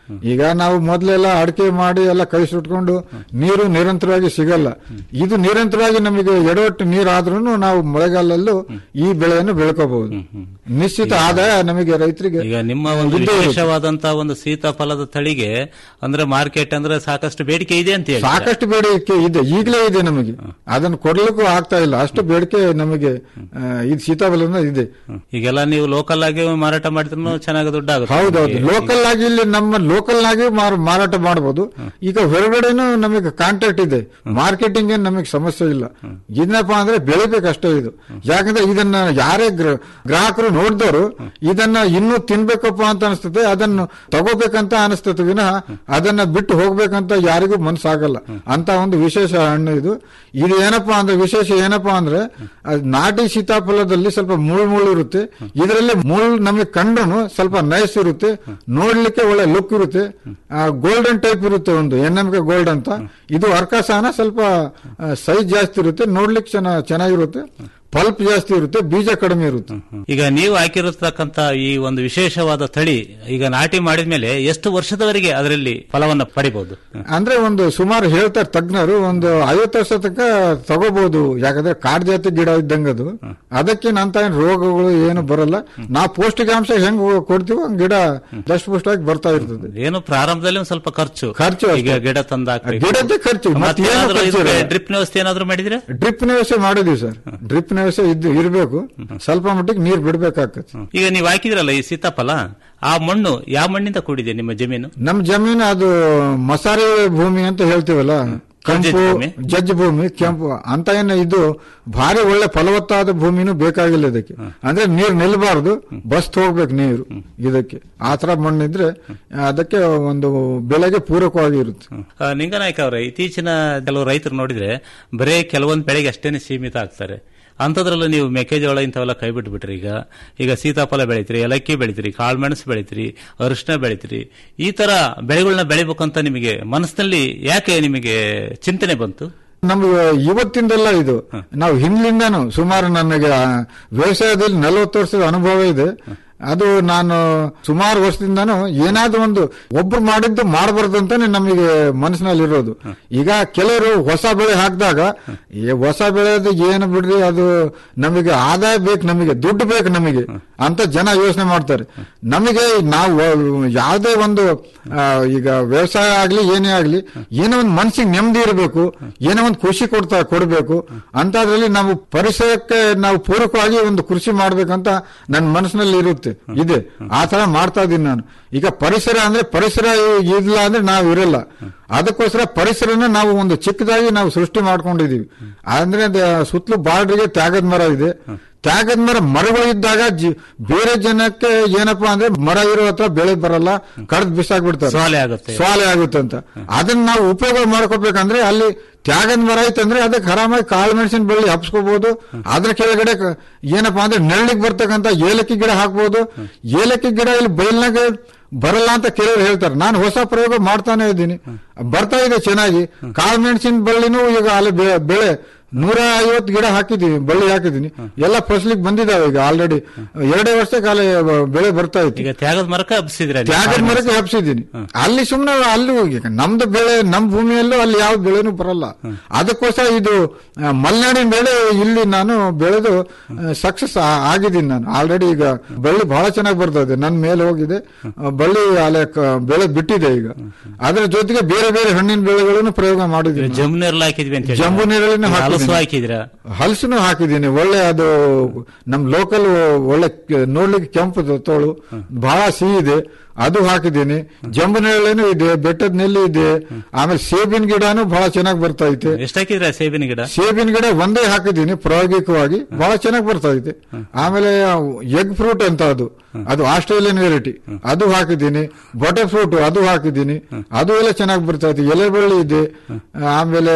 ಈಗ ನಾವು ಮೊದಲೆಲ್ಲ ಅಡಿಕೆ ಮಾಡಿ ಎಲ್ಲ ಕೈ ಸುಟ್ಕೊಂಡು ನೀರು ನಿರಂತರವಾಗಿ ಸಿಗಲ್ಲ ಇದು ನಿರಂತರವಾಗಿ ನಮಗೆ ಎಡವಟ್ಟು ನೀರಾದ್ರೂ ನಾವು ಮಳೆಗಾಲದಲ್ಲೂ ಈ ಬೆಳೆಯನ್ನು ಬೆಳ್ಕೋಬಹುದು ನಿಶ್ಚಿತ ಆದಾಯ ನಮಗೆ ರೈತರಿಗೆ ಈಗ ನಿಮ್ಮ ಒಂದು ಇದ್ದೇ ಇರುತ್ತೆ. ವಿಶೇಷವಾದಂತಹ ಒಂದು ಸೀತಾಫಲದ ತಳಿಗೆ ಅಂದ್ರೆ ಮಾರ್ಕೆಟ್ ಅಂದ್ರೆ ಸಾಕಷ್ಟು ಬೇಡಿಕೆ ಇದೆ ಅಂತ ಹೇಳಿ ಸಾಕಷ್ಟು ಬೇಡಿಕೆ ಇದೆ ಈಗಲೇ ಇದೆ ನಮಗೆ ಅದನ್ನು ಕೊಡ್ಲಿಕ್ಕೂ ಆಗ್ತಾ ಇಲ್ಲ ಅಷ್ಟು ಬೇಡಿಕೆ ನಮಗೆ ಆ, ಇದು ಸೀತಾಫಲದಿಂದ ಇದೆ ಈಗೆಲ್ಲ ನೀವು ಲೋಕಲ್ ಆಗಿ ಮಾರಾಟ ಮಾಡಿದ್ರು ಚೆನ್ನಾಗಿ ದುಡ್ಡು ಆಗುತ್ತೆ ಹೌದೌದು ಲೋಕಲ್ ಆಗಿ ಇಲ್ಲಿ ನಮ್ಮ ಲೋಕಲ್ ಆಗಿ ಮಾರ- ಮಾರಾಟ ಮಾಡಬಹುದು ಈಗ ಹೊರಗಡೆನೂ ನಮಗೆ ಕಾಂಟ್ಯಾಕ್ಟ್ ಇದೆ ಮಾರ್ಕೆಟಿಂಗ್ ಏನ್ ನಮಗೆ ಸಮಸ್ಯೆ ಇಲ್ಲ ಏನಪ್ಪಾ ಅಂದ್ರೆ ಬೆಳಿಬೇಕಷ್ಟೇ ಇದು ಯಾಕಂದ್ರೆ ಇದನ್ನ ಯಾರೇ ಗ್ರ- ಗ್ರಾಹಕರು ನೋಡಿದವರು ಇದನ್ನ ಇನ್ನೂ ತಿನ್ಬೇಕಪ್ಪ ಅಂತ ಅನಿಸ್ತದೆ ಅದನ್ನು ತಗೋಬೇಕಂತ ಅನಿಸ್ತದೆ ವಿನಃ ಅದನ್ನ ಬಿಟ್ಟು ಹೋಗ್ಬೇಕಂತ ಯಾರಿಗೂ ಮನಸ್ಸಾಗಲ್ಲ ಅಂತ ಒಂದು ವಿಶೇಷ ಹಣ್ಣು ಇದು ಇದು ಏನಪ್ಪಾ ಅಂದ್ರೆ ವಿಶೇಷ ಏನಪ್ಪಾ ಅಂದ್ರೆ ಅದ್ ನಾಟಿ ಸೀತಾಫಲದಲ್ಲಿ ಸ್ವಲ್ಪ ಮುಳ್ಳು ಮುಳ್ಳು ಇರುತ್ತೆ ಇದರಲ್ಲಿ ಮುಳ್ಳು ನಮಗೆ ಕಂಡ್ರು ಸ್ವಲ್ಪ ನೈಸ್ ಇರುತ್ತೆ ನೋಡ್ಲಿಕ್ಕೆ ಒಳ್ಳೆ ಲುಕ್ ಇರುತ್ತೆ ಗೋಲ್ಡನ್ ಟೈಪ್ ಇರುತ್ತೆ ಒಂದು ಎನ್ ಎಂ ಕೆ ಗೋಲ್ಡ್ ಅಂತ ಇದು ಅರ್ಕಾಸಾನ ಸ್ವಲ್ಪ ಸೈಜ್ ಜಾಸ್ತಿ ಇರುತ್ತೆ ನೋಡ್ಲಿಕ್ಕೆ ಚೆನ್ನ- ಚೆನ್ನಾಗಿರುತ್ತೆ ಪಲ್ಪ್ ಜಾಸ್ತಿ ಇರುತ್ತೆ ಬೀಜ ಕಡಿಮೆ ಇರುತ್ತೆ ಈಗ ನೀವು ಹಾಕಿರತಕ್ಕಂತ ಈ ಒಂದು ವಿಶೇಷವಾದ ತಳಿ ಈಗ ನಾಟಿ ಮಾಡಿದ್ಮೇಲೆ ಎಷ್ಟು ವರ್ಷದವರೆಗೆ ಅದರಲ್ಲಿ ಫಲವನ್ನ ಪಡಿಬಹುದು ಅಂದ್ರೆ ಒಂದು ಸುಮಾರು ಹೇಳ್ತಾರೆ ತಜ್ಞರು ಒಂದು ಐವತ್ತು ವರ್ಷ ತನಕ ತಗೋಬಹುದು ಯಾಕಂದ್ರೆ ಕಾಡ್ ಜಾತಿ ಗಿಡ ಇದ್ದಂಗೆ ಅದು ಅದಕ್ಕೆ ಅಂತ ಏನ್ ರೋಗಗಳು ಏನು ಬರಲ್ಲ ನಾವು ಪೌಷ್ಟಿಕಾಂಶ ಹೆಂಗ್ ಕೊಡ್ತೀವೋ ಹಂಗ್ ಗಿಡ ದಷ್ಟ ಪುಷ್ಟವಾಗಿ ಬರ್ತಾ ಇರ್ತದೆ ಏನು ಪ್ರಾರಂಭದಲ್ಲಿ ಒಂದು ಸ್ವಲ್ಪ ಖರ್ಚು ಖರ್ಚು ಅಷ್ಟೇ. ಈಗ ಗಿಡ ತಂದ ಗಿಡದ್ದೇ ಖರ್ಚು ಮತ್ತೆ ಏನು ಖರ್ಚು ಇರಲ್ಲ. ಡ್ರಿಪ್ ವ್ಯವಸ್ಥೆ ಏನಾದ್ರು ಮಾಡಿದ್ರೆ ಡ್ರಿಪ್ ವ್ಯವಸ್ಥೆ ಮಾಡಿದೀವಿ ಸರ್ ಡ್ರಿಪ್ ವ್ಯವಸ್ಥೆ ಇದ್ದು ಇರಬೇಕು ಸ್ವಲ್ಪ ಮಟ್ಟಿಗೆ ನೀರು ಬಿಡ್ಬೇಕಾಗತ್ತೆ ಈಗ ನೀವು ಹಾಕಿದ್ರಲ್ಲ ಈ ಸೀತಾಫಲ ಆ ಮಣ್ಣು ಯಾವ ಮಣ್ಣಿಂದ ಕೂಡಿದೆ ನಿಮ್ಮ ಜಮೀನು ನಮ್ ಜಮೀನು ಅದು ಮಸಾರಿ ಭೂಮಿ ಅಂತ ಹೇಳ್ತೀವಲ್ಲ ಜಜ್ಜ ಕೆಂಪು ಭೂಮಿ? ಜಜ್ಜ ಭೂಮಿ ಕೆಂಪು ಅಂತ ಏನು ಇದು ಭಾರಿ ಒಳ್ಳೆ ಫಲವತ್ತಾದ ಭೂಮಿನೂ ಬೇಕಾಗಿಲ್ಲ ಇದಕ್ಕೆ ಅಂದ್ರೆ ನೀರು ನಿಲ್ಬಾರ್ದು ಬಸ್ ಹೋಗ್ಬೇಕು ನೀರು ಇದಕ್ಕೆ ಆ ತರ ಮಣ್ಣಿದ್ರೆ ಅದಕ್ಕೆ ಒಂದು ಬೆಳೆಗೆ ಪೂರಕವಾಗಿ ಇರುತ್ತೆ ಆ, ನಿಂಗನಾಯ್ಕ ಅವರೇ ಇತ್ತೀಚಿನ ಕೆಲವು ರೈತರು ನೋಡಿದ್ರೆ ಬರೇ ಕೆಲವೊಂದು ಬೆಳೆಗೆ ಅಷ್ಟೇನೆ ಸೀಮಿತ ಆಗ್ತಾರೆ ಅಂಥದ್ರಲ್ಲೂ ನೀವು ಮೆಕ್ಕೆಜೋಳ ಇಂಥವೆಲ್ಲ ಕೈ ಬಿಟ್ಬಿಟ್ರಿ ಈಗ ಈಗ ಸೀತಾಫಲ ಬೆಳಿತೀರಿ ಏಲಕ್ಕಿ ಬೆಳಿತೀರಿ ಕಾಳುಮೆಣಸು ಬೆಳಿತೀರಿ ಅರಿಶಿನ ಬೆಳಿತೀರಿ ಈ ತರ ಬೆಳೆಗಳನ್ನ ಬೆಳಿಬೇಕಂತ ನಿಮಗೆ ಮನಸ್ಸಿನಲ್ಲಿ ಯಾಕೆ ನಿಮಗೆ ಚಿಂತನೆ ಬಂತು ನಮ್ಗೆ ಇವತ್ತಿಂದಲ್ಲ ಇದು ನಾವು ಹಿಂದ್ಲಿಂದಾನು ಸುಮಾರು ನನಗೆ ಆ, ವ್ಯವಸಾಯದಲ್ಲಿ ನಲವತ್ತು ವರ್ಷದ ಅನುಭವ ಇದೆ ಅದು ನಾನು ಸುಮಾರು ವರ್ಷದಿಂದಾನು ಏನಾದ್ರೂ ಒಂದು ಒಬ್ರು ಮಾಡಿದ್ದು ಮಾಡಬಾರ್ದು ಅಂತಾನೆ ನಮಗೆ ಮನಸ್ಸಿನಲ್ಲಿ ಇರೋದು ಈಗ ಕೆಲವರು ಹೊಸ ಬೆಳೆ ಹಾಕಿದಾಗ ಈ ಹೊಸ ಬೆಳೆದು ಏನು ಬಿಡ್ರಿ ಅದು ನಮಗೆ ಆದಾಯ ಬೇಕು ನಮಗೆ ದುಡ್ಡು ಬೇಕು ನಮಗೆ ಅಂತ ಜನ ಯೋಚನೆ ಮಾಡ್ತಾರೆ ನಮಗೆ ನಾವು ಯಾವುದೇ ಒಂದು ಆ, ಈಗ ವ್ಯವಸಾಯ ಆಗ್ಲಿ ಏನೇ ಆಗ್ಲಿ ಏನೋ ಒಂದು ಮನಸ್ಸಿಗೆ ನೆಮ್ಮದಿ ಇರಬೇಕು ಏನೋ ಒಂದು ಖುಷಿ ಕೊಡ್ತಾ ಕೊಡಬೇಕು ಅಂತದ್ರಲ್ಲಿ ನಾವು ಪರಿಸರಕ್ಕೆ ನಾವು ಪೂರಕವಾಗಿ ಒಂದು ಕೃಷಿ ಮಾಡ್ಬೇಕಂತ ನನ್ನ ಮನಸ್ಸಿನಲ್ಲಿ ಇರುತ್ತೆ ಇದೆ ಆ ತರ ಮಾಡ್ತಾ ಇದ್ದೀನಿ ನಾನು ಈಗ ಪರಿಸರ ಅಂದ್ರೆ ಪರಿಸರ ಇಲ್ಲ ಅಂದ್ರೆ ನಾವು ಇರಲ್ಲ ಅದಕ್ಕೋಸ್ಕರ ಪರಿಸರನ ನಾವು ಒಂದು ಚಿಕ್ಕದಾಗಿ ನಾವು ಸೃಷ್ಟಿ ಮಾಡ್ಕೊಂಡಿದೀವಿ ಅಂದ್ರೆ ಅದ ಸುತ್ತಲೂ ಬಾರ್ಡ್ರಿಗೆ ತ್ಯಾಗದ ಮರ ಇದೆ ತ್ಯಾಗದ ಮರ ಮರಗಳು ಇದ್ದಾಗ ಜಿ- ಬೇರೆ ಜನಕ್ಕೆ ಏನಪ್ಪಾ ಅಂದ್ರೆ ಮರ ಇರೋ ಹತ್ರ ಬೆಳೆ ಬರಲ್ಲ ಕಡ್ದು ಬಿಸಾಕ್ಬಿಡ್ತಾರೆ ಸೋಲೆ ಆಗುತ್ತೆ. ಸೋಲೆ ಆಗುತ್ತೆ ಅಂತ ಅದನ್ನ ನಾವು ಉಪಯೋಗ ಮಾಡ್ಕೋಬೇಕಂದ್ರೆ ಅಲ್ಲಿ ತ್ಯಾಗದ ಮರ ಐತಂದ್ರೆ ಅದಕ್ಕೆ ಆರಾಮಾಗಿ ಕಾಳು ಮೆಣಸಿನ ಬಳ್ಳಿ ಹಬ್ಸ್ಕೋಬಹುದು ಅದ್ರ ಕೆಳಗಡೆ ಕ- ಏನಪ್ಪಾ ಅಂದ್ರೆ ನೆರಳಿಗೆ ಬರ್ತಕ್ಕಂತ ಏಲಕ್ಕಿ ಗಿಡ ಹಾಕ್ಬೋದು ಏಲಕ್ಕಿ ಗಿಡ ಇಲ್ಲಿ ಬಯಲ್ನಾಗ ಬರಲ್ಲ ಅಂತ ಕೆಲವರು ಹೇಳ್ತಾರೆ ನಾನು ಹೊಸ ಪ್ರಯೋಗ ಮಾಡ್ತಾನೆ ಇದ್ದೀನಿ ಬರ್ತಾ ಇದೆ ಚೆನ್ನಾಗಿ ಕಾಳು ಮೆಣಸಿನ ಬಳ್ಳಿನೂ ಈಗ ಅಲ್ಲಿ ಬೆ- ಬೆಳೆ ನೂರ ಐವತ್ತು ಗಿಡ ಹಾಕಿದೀನಿ ಬಳ್ಳಿ ಹಾಕಿದೀನಿ ಎಲ್ಲ ಫಸಲಿಗೆ ಬಂದಿದಾವೆ ಈಗ ಆಲ್ರೆಡಿ ಎರಡೇ ವರ್ಷ ಕಾಲ ಬೆಳೆ ಬರ್ತಾ ಇತ್ತು ಈಗ ತ್ಯಾಗದ ಮರಕ್ಕೆ ಹಬ್ಸಿದ್ರೆ ತ್ಯಾಗದ ಮರಕ್ಕೆ ಹಬ್ಸಿದ್ದೀನಿ ಅಲ್ಲಿ ಸುಮ್ಮನೆ ಅಲ್ಲಿ ಹೋಗಿ ನಮ್ದು ಬೆಳೆ ನಮ್ ಭೂಮಿಯಲ್ಲೂ ಅಲ್ಲಿ ಯಾವ ಬೆಳೆನೂ ಬರಲ್ಲ ಅದಕ್ಕೋಸ್ಕರ ಇದು ಆ, ಮಲೆನಾಡಿನ ಬೆಳೆ ಇಲ್ಲಿ ನಾನು ಬೆಳೆದು ಸಕ್ಸಸ್ ಆಗಿದ್ದೀನಿ ನಾನು ಆಲ್ರೆಡಿ ಈಗ ಬಳ್ಳಿ ಬಹಳ ಚೆನ್ನಾಗಿ ಬರ್ತಾ ಇದೆ ನನ್ನ ಮೇಲೆ ಹೋಗಿದೆ ಆ, ಬಳ್ಳಿ ಅಲೆ ಕ- ಬೆಳೆ ಬಿಟ್ಟಿದೆ ಈಗ ಅದರ ಜೊತೆಗೆ ಬೇರೆ ಬೇರೆ ಹಣ್ಣಿನ ಬೆಳೆಗಳನ್ನು ಪ್ರಯೋಗ ಮಾಡಿದ್ದೀನಿ ನಾನು. ಜಂಬು ನೀರಲ್ಲಿ ಹಾಕಿದ್ವಿ ಅಂತ ಹೇಳಿ. ಜಂಬು ನೀರಲ್ಲಿನೂ ಈಗ ಹಲಸು ಹಾಕಿದ್ದೀನಿ. ಹಾಕಿದ್ರಾ ಹಲಸನ್ನು ಹಾಕಿದ್ದೀನಿ ಒಳ್ಳೆ ಅದು ನಮ್ ಲೋಕಲ್ ಒಳ್ಳೆ ಕೆ- ನೋಡ್ಲಿಕ್ಕೆ ಕೆಂಪು ತೋಳು ಬಹಳ ಸಿಹಿ ಇದೆ ಅದು ಹಾಕಿದ್ದೀನಿ ಜಂಬು ನೆರಳೇನು ಇದೆ ಬೆಟ್ಟದ ನೆಲ್ಲಿ ಇದೆ ಆಮೇಲೆ ಸೇಬಿನ ಗಿಡನೂ ಬಹಳ ಚೆನ್ನಾಗಿ ಬರ್ತಾ ಐತೆ ಎಷ್ಟು ಹಾಕಿದ್ರೆ ಸೇಬಿನ ಗಿಡ ಸೇಬಿನ ಗಿಡ ಒಂದೇ ಹಾಕಿದ್ದೀನಿ ಪ್ರಾಯೋಗಿಕವಾಗಿ ಬಹಳ ಚೆನ್ನಾಗಿ ಬರ್ತಾ ಐತೆ ಆಮೇಲೆ ಎಗ್ ಫ್ರೂಟ್ ಅಂತ ಅದು ಅದು ಆಸ್ಟ್ರೇಲಿಯನ್ ವೆರೈಟಿ ಅದು ಹಾಕಿದ್ದೀನಿ ಬಟರ್ ಫ್ರೂಟ್ ಅದು ಹಾಕಿದ್ದೀನಿ ಅದು ಎಲ್ಲ ಚೆನ್ನಾಗಿ ಬರ್ತಾ ಐತೆ ಎಲೆ ಬಳ್ಳಿ ಇದೆ ಆಮೇಲೆ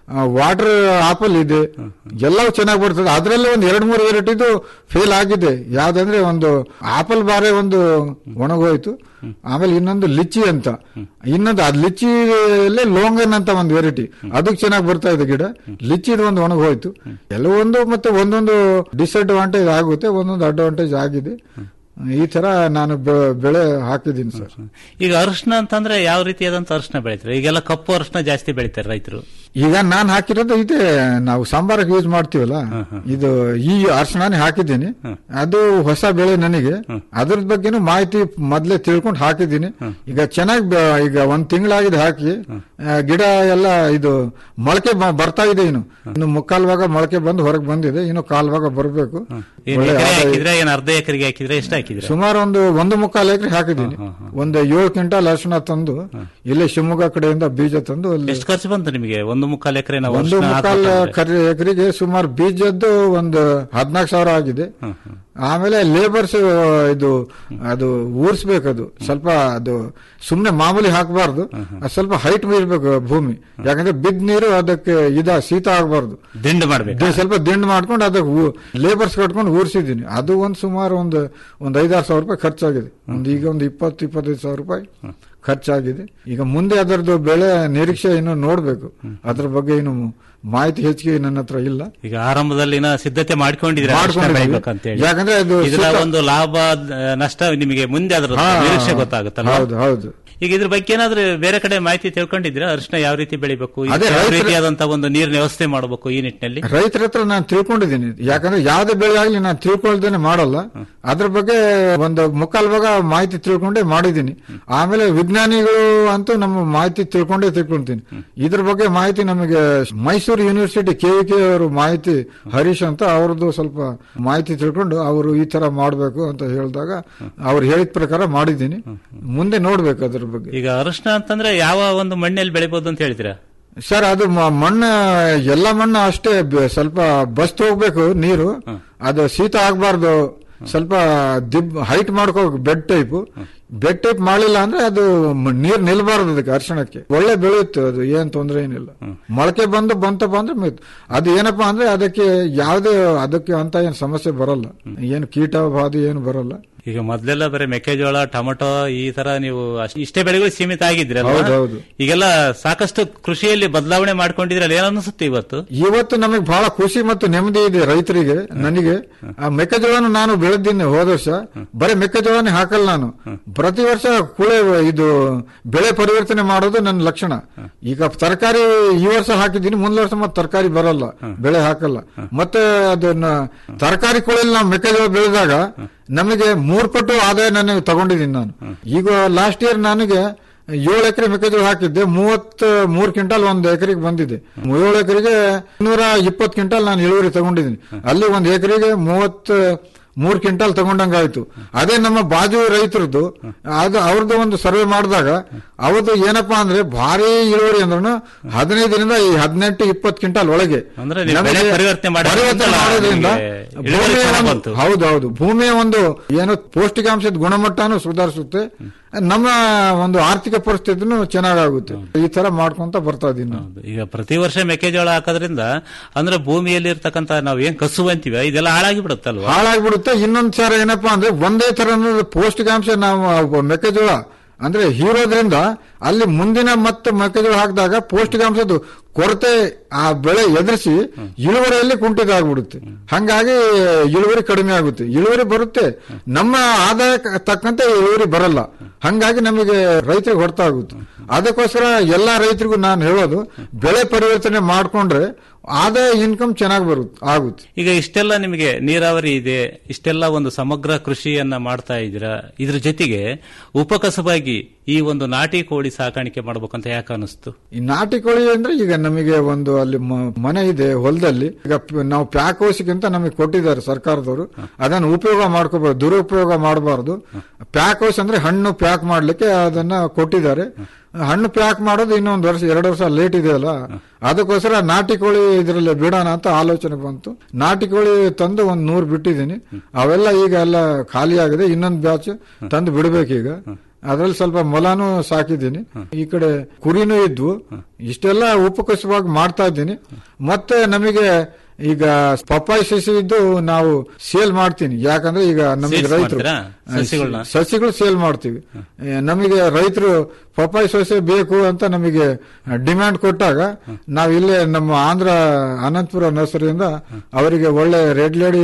ವಾಟರ್ ಆಪಲ್ ಇದೆ ಎಲ್ಲವೂ ಚೆನ್ನಾಗಿ ಬರ್ತದೆ ಅದರಲ್ಲೇ ಒಂದು ಎರಡು ಮೂರು ವೆರೈಟಿದು ಫೇಲ್ ಆಗಿದೆ ಯಾವ್ದಂದ್ರೆ ಒಂದು ಆಪಲ್ ಬಾರೆ ಒಂದು ಒಣಗೋಯ್ತು ಆಮೇಲೆ ಇನ್ನೊಂದು ಲಿಚ್ಚಿ ಅಂತ ಇನ್ನೊಂದು ಅದು ಲಿಚ್ಚಿಯಲ್ಲೇ ಲೋಂಗನ್ ಅಂತ ಒಂದು ವೆರೈಟಿ ಅದಕ್ಕೆ ಚೆನ್ನಾಗಿ ಬರ್ತಾ ಇದೆ ಗಿಡ ಲಿಚ್ಚಿದು ಒಂದು ಒಣಗೋಯ್ತು ಕೆಲವೊಂದು ಮತ್ತೆ ಒಂದೊಂದು ಡಿಸ್ಅಡ್ವಾಂಟೇಜ್ ಆಗುತ್ತೆ ಒಂದೊಂದು ಅಡ್ವಾಂಟೇಜ್ ಆಗಿದೆ ಈ ತರ ನಾನು ಬೆ- ಬೆಳೆ ಹಾಕಿದ್ದೀನಿ ಸರ್ ಈಗ ಅರಿಶಿನ ಅಂತಂದ್ರೆ ಯಾವ ರೀತಿಯಾದಂತ ಅರಿಶಿನ ಬೆಳಿತಾರೆ ಈಗೆಲ್ಲ ಕಪ್ಪು ಅರಿಶಿನ ಜಾಸ್ತಿ ಬೆಳಿತಾರೆ ರೈತರು ಈಗ ನಾನ್ ಹಾಕಿರೋದು ಇದೆ ನಾವು ಸಾಂಬಾರಕ್ಕೆ ಯೂಸ್ ಮಾಡ್ತೀವಲ್ಲ ಇದು ಈ ಅರ್ಶನಾನೇ ಹಾಕಿದ್ದೀನಿ ಅದು ಹೊಸ ಬೆಳೆ ನನಗೆ ಅದ್ರ ಬಗ್ಗೆನೂ ಮಾಹಿತಿ ಮೊದ್ಲೇ ತಿಳ್ಕೊಂಡು ಹಾಕಿದ್ದೀನಿ ಈಗ ಚೆನ್ನಾಗಿ ಈಗ ಒಂದ್ ತಿಂಗಳಾಗಿದೆ ಹಾಕಿ ಆ, ಗಿಡ ಎಲ್ಲ ಇದು ಮೊಳಕೆ ಬ- ಬರ್ತಾ ಇದೆ ಇನ್ನು ಇನ್ನು ಮುಕ್ಕಾಲ್ ಭಾಗ ಮೊಳಕೆ ಬಂದು ಹೊರಗೆ ಬಂದಿದೆ ಇನ್ನು ಕಾಲ್ ಭಾಗ ಬರಬೇಕು ಏನ್ ಎಕರೆ ಹಾಕಿದ್ರೆ ಏನ್ ಅರ್ಧ ಎಕರೆಗೆ ಹಾಕಿದ್ರೆ ಎಷ್ಟು ಹಾಕಿದ್ರೆ ಸುಮಾರು ಒಂದು ಒಂದು ಮುಕ್ಕಾಲು ಎಕರೆ ಹಾಕಿದ್ದೀನಿ ಒಂದು ಏಳು ಕ್ವಿಂಟಾಲ್ ಅರಿಶಿನ ತಂದು ಇಲ್ಲೇ ಶಿವಮೊಗ್ಗ ಕಡೆಯಿಂದ ಬೀಜ ತಂದು ಅಲ್ಲಿ ಎಷ್ಟು ಖರ್ಚು ಬಂತು ನಿಮಗೆ ಒಂದು ಮುಕ್ಕಾಲು ಎಕರೆ ನಾವು ಒಂದು ಅರಿಶಿನ ಮುಕ್ಕಾಲ್ ಹಾಕ್ಬೇಕಂದ್ರೆ? ಎಕರೆಗೆ ಸುಮಾರು ಬೀಜದ್ದು ಒಂದು ಹದಿನಾಲ್ಕು ಸಾವಿರ ಆಗಿದೆ ಆಮೇಲೆ ಲೇಬರ್ಸ್ ಇದು ಅದು ಊರ್ಸ್ಬೇಕದು ಸ್ವಲ್ಪ ಅದು ಸುಮ್ನೆ ಮಾಮೂಲಿ ಹಾಕಬಾರ್ದು ಅದು ಸ್ವಲ್ಪ ಹೈಟ್ ಇರ್ಬೇಕು ಭೂಮಿ ಯಾಕಂದ್ರೆ ಬಿದ್ದ ನೀರು ಅದಕ್ಕೆ ಇದ ಶೀತ ಆಗಬಾರ್ದು ದಿಂಡು ಮಾಡ್ಬೇಕು ಸ್ವಲ್ಪ ದಿಂಡ್ ಮಾಡ್ಕೊಂಡು ಅದಕ್ಕೆ ಲೇಬರ್ಸ್ ಕಟ್ಕೊಂಡು ಊರ್ಸಿದ್ದೀನಿ ಅದು ಒಂದು ಸುಮಾರು ಒಂದು ಒಂದು ಐದಾರು ಸಾವಿರ ರೂಪಾಯಿ ಖರ್ಚಾಗಿದೆ ಒಂದು ಈಗ ಒಂದು ಇಪ್ಪತ್ತು ಇಪ್ಪತ್ತೈದು ಸಾವಿರ ರೂಪಾಯಿ ಖರ್ಚಾಗಿದೆ ಈಗ ಮುಂದೆ ಅದರದ್ದು ಬೆಳೆ ನಿರೀಕ್ಷೆ ಇನ್ನು ನೋಡ್ಬೇಕು ಅದ್ರ ಬಗ್ಗೆ ಇನ್ನು ಮಾಹಿತಿ ಹೆಚ್ಚಿಗೆ ನನ್ನ ಹತ್ರ ಇಲ್ಲ ಈಗ ಆರಂಭದಲ್ಲಿನ ಸಿದ್ಧತೆ ಮಾಡ್ಕೊಂಡಿದ್ರೆ ಮಾಡ್ಕೊಂಡಿದ್ದೀವಿ. ಅಂತೇಳಿ ಯಾಕಂದ್ರೆ ಅದು ಇದರ ಸುತ್ತ- ಒಂದು ಲಾಭ ಆ, ನಷ್ಟ ನಿಮಗೆ ಮುಂದೆ ಅದರ ಹಾ, ನಿರೀಕ್ಷೆ ಗೊತ್ತಾಗುತ್ತಲ್ಲ ಹೌದು ಹೌದು ಈಗ ಇದ್ರ ಬಗ್ಗೆ ಏನಾದ್ರೂ ಬೇರೆ ಕಡೆ ಮಾಹಿತಿ ತಿಳ್ಕೊಂಡಿದ್ದೀರಾ ಅರಿಶಿನ ಯಾವ ರೀತಿ ಬೆಳಿಬೇಕು ಅದೇ ಯಾವ ರೈತರ- ರೀತಿಯಾದಂತಹ ಒಂದು ನೀರಿನ ವ್ಯವಸ್ಥೆ ಮಾಡಬೇಕು ಈ ನಿಟ್ಟಿನಲ್ಲಿ ರೈತರ ಹತ್ರ ನಾನು ತಿಳ್ಕೊಂಡಿದ್ದೀನಿ ಯಾಕಂದ್ರೆ ಯಾವ್ದೇ ಬೆಳೆ ಆಗ್ಲಿ ನಾನು ತಿಳ್ಕೊಳ್ದೇನೆ ಮಾಡಲ್ಲ ಅದ್ರ ಬಗ್ಗೆ ಒಂದು ಮುಕ್ಕಾಲ್ ಭಾಗ ಮಾಹಿತಿ ತಿಳ್ಕೊಂಡೇ ಮಾಡಿದ್ದೀನಿ ಆಮೇಲೆ ವಿಜ್ಞಾನಿಗಳು ಅಂತೂ ನಮ್ಮ ಮಾಹಿತಿ ತಿಳ್ಕೊಂಡೇ ತಿಳ್ಕೊಂತೀನಿ ಇದ್ರ ಬಗ್ಗೆ ಮಾಹಿತಿ ನಮಗೆ ಮೈಸೂರು ಯೂನಿವರ್ಸಿಟಿ ಕೆ ಕೆ ಅವರು ಮಾಹಿತಿ ಹರೀಶ್ ಅಂತ ಅವ್ರದ್ದು ಸ್ವಲ್ಪ ಮಾಹಿತಿ ತಿಳ್ಕೊಂಡು ಅವರು ಈ ತರ ಮಾಡಬೇಕು ಅಂತ ಹೇಳಿದಾಗ ಅವ್ರು ಹೇಳಿದ ಪ್ರಕಾರ ಮಾಡಿದ್ದೀನಿ ಮುಂದೆ ನೋಡ್ಬೇಕು ಅದ್ರ ಬಗ್ಗೆ ಈಗ ಅರಿಶಿನ ಅಂತಂದ್ರೆ ಯಾವ ಒಂದು ಮಣ್ಣಲ್ಲಿ ಬೆಳಿಬಹುದು ಅಂತ ಹೇಳ್ತೀರಾ ಸರ್ ಅದು ಮ- ಮಣ್ಣು ಎಲ್ಲ ಮಣ್ಣು ಅಷ್ಟೇ ಬ- ಸ್ವಲ್ಪ ಬಸ್ತ್ ಹೋಗ್ಬೇಕು ನೀರು ಅದು ಶೀತ ಆಗ್ಬಾರ್ದು ಸ್ವಲ್ಪ ದಿಬ್ ಹೈಟ್ ಮಾಡ್ಕೋಬೇಕು ಬೆಡ್ ಟೈಪ್ ಬೆಡ್ ಟೈಪ್ ಮಾಡಿಲ್ಲ ಅಂದ್ರೆ ಅದು ಮ- ನೀರ್ ನಿಲ್ಬಾರ್ದು ಅದಕ್ಕೆ ಅರ್ಶನಕ್ಕೆ ಒಳ್ಳೆ ಬೆಳೆಯುತ್ತೆ ಅದು ಏನ್ ತೊಂದ್ರೆ ಏನಿಲ್ಲ ಮೊಳಕೆ ಬಂದು ಬಂತಪ್ಪ ಅಂದ್ರೆ ಮುಗೀತು. ಅದು ಏನಪ್ಪಾ ಅಂದ್ರೆ ಅದಕ್ಕೆ ಯಾವುದೇ ಅದಕ್ಕೆ ಅಂತ ಏನ್ ಸಮಸ್ಯೆ ಬರಲ್ಲ ಏನು ಕೀಟ ಬಾಧೆ ಏನು ಬರಲ್ಲ ಈಗ ಮೊದ್ಲೆಲ್ಲ ಬರೀ ಮೆಕ್ಕೆಜೋಳ ಟೊಮೊಟೊ ಈ ತರ ನೀವು ಅಷ್ಟ್- ಇಷ್ಟೇ ಬೆಳೆಗಳು ಸೀಮಿತ ಆಗಿದ್ರೆ ಹೌದು, ಹೌದು. ಈಗೆಲ್ಲ ಸಾಕಷ್ಟು ಕೃಷಿಯಲ್ಲಿ ಬದಲಾವಣೆ ಮಾಡ್ಕೊಂಡಿದ್ರಲ್ಲ ಏನ್ ಅನಿಸುತ್ತೆ ಇವತ್ತು ಇವತ್ತು ನಮಗೆ ಬಹಳ ಖುಷಿ ಮತ್ತು ನೆಮ್ಮದಿ ಇದೆ ರೈತರಿಗೆ ನನಗೆ ಆ ಮೆಕ್ಕೆಜೋಳನ ನಾನು ಬೆಳೆದಿದ್ದೀನಿ ಹೋದ ವರ್ಷ ಬರೀ ಮೆಕ್ಕೆಜೋಳನೇ ಹಾಕಲ್ಲ ನಾನು ಪ್ರತಿ ವರ್ಷ ಕುಳೆ ಇದು ಬೆಳೆ ಪರಿವರ್ತನೆ ಮಾಡೋದು ನನ್ನ ಲಕ್ಷಣ ಈಗ ತರಕಾರಿ ಈ ವರ್ಷ ಹಾಕಿದ್ದೀನಿ ಮುಂದಿನ ವರ್ಷ ಮತ್ತೆ ತರಕಾರಿ ಬರಲ್ಲ ಬೆಳೆ ಹಾಕಲ್ಲ ಮತ್ತೆ ಅದನ್ನ ತರಕಾರಿ ಕುಳೆಯಲ್ಲಿ ನಾವು ಮೆಕ್ಕೆಜೋಳ ಬೆಳೆದಾಗ ನಮಗೆ ಮೂರ್ ಪಟ್ಟು ಆದಾಯ ನಾನು ತಗೊಂಡಿದ್ದೀನಿ ನಾನು ಈಗ ಲಾಸ್ಟ್ ಇಯರ್ ನನಗೆ ಏಳು ಎಕರೆ ಮೆಕ್ಕೆಜೋಳ ಹಾಕಿದ್ದೆ ಮೂವತ್ ಮೂರ್ ಕ್ವಿಂಟಲ್ ಒಂದು ಎಕರೆಗೆ ಬಂದಿದೆ ಏಳು ಎಕರೆಗೆ ಇನ್ನೂರ ಇಪ್ಪತ್ತು ಕ್ವಿಂಟಲ್ ನಾನು ಇಳುವರಿ ತಗೊಂಡಿದ್ದೀನಿ ಅಲ್ಲಿ ಒಂದು ಎಕರೆಗೆ ಮೂವತ್ ಮೂರ್ ಕ್ವಿಂಟಲ್ ತಗೊಂಡಂಗಾಯ್ತು ಅದೇ ನಮ್ಮ ಬಾಜು ರೈತರದ್ದು ಅದು ಅವ್ರದ್ದು ಒಂದು ಸರ್ವೆ ಮಾಡಿದಾಗ ಅವ್ರದ್ದು ಏನಪ್ಪಾ ಅಂದ್ರೆ ಭಾರಿ ಇಳುವರಿ ಅಂದ್ರೂ ಹದಿನೈದರಿಂದ ಈ ಹದಿನೆಂಟು ಇಪ್ಪತ್ತು ಕ್ವಿಂಟಲ್ ಒಳಗೆ ಅಂದ್ರೆ ನೀವು ಬೆಳೆ ನಮಗೆ ಪರಿವರ್ತನೆ ಮಾಡೋದ್ರಿಂದ ಪರಿವರ್ತನೆ ಮಾಡೋದ್ರಿಂದ ನಿಮಗೆ ಇಳುವರಿ ಭೂಮಿಯ ಚೆನ್ನಾಗ್ ಒಂದು- ಬಂತು. ಹೌದು ಹೌದು ಭೂಮಿಯ ಒಂದು ಏನು ಪೌಷ್ಟಿಕಾಂಶದ ಗುಣಮಟ್ಟನೂ ಸುಧಾರಿಸುತ್ತೆ ನಮ್ಮ ಒಂದು ಆರ್ಥಿಕ ಪರಿಸ್ಥಿತಿನೂ ಚೆನ್ನಾಗಾಗುತ್ತೆ ಈ ತರ ಮಾಡ್ಕೊಂತ ಬರ್ತಾ ಇದೀನಿ ನಾನು. ಈಗ ಪ್ರತಿ ವರ್ಷ ಮೆಕ್ಕೆಜೋಳ ಹಾಕೋದ್ರಿಂದ ಅಂದ್ರೆ ಭೂಮಿಯಲ್ಲಿ ಇರ್ತಕ್ಕಂತ ನಾವು ಏನ್ ಕಸು ಅಂತೀವಿ ಇದೆಲ್ಲ ಹಾಳಾಗಿ ಬಿಡುತ್ತಲ್ವಾ ಹಾಳಾಗ್ಬಿಡುತ್ತೆ ಇನ್ನೊಂದ್ ಸಾರ ಏನಪ್ಪಾ ಅಂದ್ರೆ ಒಂದೇ ತರ ಪೌಷ್ಟಿಕಾಂಶ ನಾವು ಮೆಕ್ಕೆಜೋಳ ಅಂದ್ರೆ ಹೀರೋದ್ರಿಂದ ಅಲ್ಲಿ ಮುಂದಿನ ಮತ್ತೆ ಮೆಕ್ಕೆಜೋಳ ಹಾಕಿದಾಗ ಪೌಷ್ಟಿಕಾಂಶದ ಕೊರತೆ ಆ ಬೆಳೆ ಎದುರಿಸಿ ಇಳುವರಿಯಲ್ಲಿ ಕುಂಠಿತ ಆಗ್ಬಿಡುತ್ತೆ ಹಂಗಾಗಿ ಇಳುವರಿ ಕಡಿಮೆ ಆಗುತ್ತೆ ಇಳುವರಿ ಬರುತ್ತೆ ನಮ್ಮ ಆದಾಯ ತಕ್ಕಂತೆ ಇಳುವರಿ ಬರಲ್ಲ ಹಂಗಾಗಿ ನಮಗೆ ರೈತರಿಗೆ ಹೊಡ್ತಾ ಆಗುತ್ತೆ ಅದಕ್ಕೋಸ್ಕರ ಎಲ್ಲಾ ರೈತರಿಗೂ ನಾನು ಹೇಳೋದು ಬೆಳೆ ಪರಿವರ್ತನೆ ಮಾಡ್ಕೊಂಡ್ರೆ ಆದಾಯ ಇನ್ಕಮ್ ಚೆನ್ನಾಗಿ ಬರುತ್ತೆ ಆಗುತ್ತೆ ಈಗ ಇಷ್ಟೆಲ್ಲ ನಿಮಗೆ ನೀರಾವರಿ ಇದೆ ಇಷ್ಟೆಲ್ಲ ಒಂದು ಸಮಗ್ರ ಕೃಷಿಯನ್ನ ಮಾಡ್ತಾ ಇದ್ದೀರಾ ಇದ್ರ ಜೊತೆಗೆ ಉಪಕಸಬಾಗಿ ಈ ಒಂದು ನಾಟಿ ಕೋಳಿ ಸಾಕಾಣಿಕೆ ಮಾಡ್ಬೇಕಂತ ಯಾಕೆ ಅನಿಸ್ತು ಈ ನಾಟಿ ಕೋಳಿ ಅಂದ್ರೆ ಈಗ ನಮಗೆ ಒಂದು ಅಲ್ಲಿ ಮ- ಮನೆ ಇದೆ ಹೊಲದಲ್ಲಿ ಈಗ ಪ್- ನಾವು ಪ್ಯಾಕ್ ಹೌಸ್ಗಿಂತ ನಮಗೆ ಕೊಟ್ಟಿದ್ದಾರೆ ಸರ್ಕಾರದವರು ಅದನ್ನು ಉಪಯೋಗ ಮಾಡ್ಕೋಬಾರ್ದು ದುರುಪಯೋಗ ಮಾಡಬಾರ್ದು ಪ್ಯಾಕ್ ಹೌಸ್ ಅಂದ್ರೆ ಹಣ್ಣು ಪ್ಯಾಕ್ ಮಾಡ್ಲಿಕ್ಕೆ ಅದನ್ನ ಕೊಟ್ಟಿದ್ದಾರೆ ಹಣ್ಣು ಪ್ಯಾಕ್ ಮಾಡೋದು ಇನ್ನೊಂದು ವರ್ಷ ಎರಡು ವರ್ಷ ಲೇಟ್ ಇದೆಯಲ್ಲ ಅದಕ್ಕೋಸ್ಕರ ನಾಟಿ ಕೋಳಿ ಇದರಲ್ಲಿ ಬಿಡೋಣ ಅಂತ ಆಲೋಚನೆ ಬಂತು ನಾಟಿ ಕೋಳಿ ತಂದು ಒಂದ್ ನೂರು ಬಿಟ್ಟಿದ್ದೀನಿ ಅವೆಲ್ಲ ಈಗ ಎಲ್ಲ ಖಾಲಿ ಆಗಿದೆ ಇನ್ನೊಂದು ಬ್ಯಾಚ್ ತಂದು ಬಿಡ್ಬೇಕೀಗ ಅದ್ರಲ್ಲಿ ಸ್ವಲ್ಪ ಮೊಲಾನು ಸಾಕಿದ್ದೀನಿ ಈ ಕಡೆ ಕುರಿನೂ ಇದ್ವು ಇಷ್ಟೆಲ್ಲ ಉಪಕಸವಾಗಿ ಮಾಡ್ತಾ ಇದ್ದೀನಿ ಮತ್ತೆ ನಮಗೆ ಈಗ ಪಪ್ಪಾಯಿ ಸಸಿ ಇದ್ದು ನಾವು ಸೇಲ್ ಮಾಡ್ತೀನಿ ಯಾಕಂದ್ರೆ ಈಗ ನಮಗೆ Sales ರೈತರು ಮಾಡ್ತೀರಾ? ಸಸಿಗಳ್ನ? ಸಸಿಗಳು ಸೇಲ್ ಮಾಡ್ತೀವಿ ಏ, ನಮಗೆ ರೈತರು ಪಪ್ಪಾಯಿ ಸೊಸೆ ಬೇಕು ಅಂತ ನಮಗೆ ಡಿಮ್ಯಾಂಡ್ ಕೊಟ್ಟಾಗ ನಾವು ಇಲ್ಲೇ ನಮ್ಮ ಆಂಧ್ರ ಅನಂತಪುರ ನರ್ಸರಿಯಿಂದ ಅವರಿಗೆ ಒಳ್ಳೆ ರೆಡ್ ಲೇಡಿ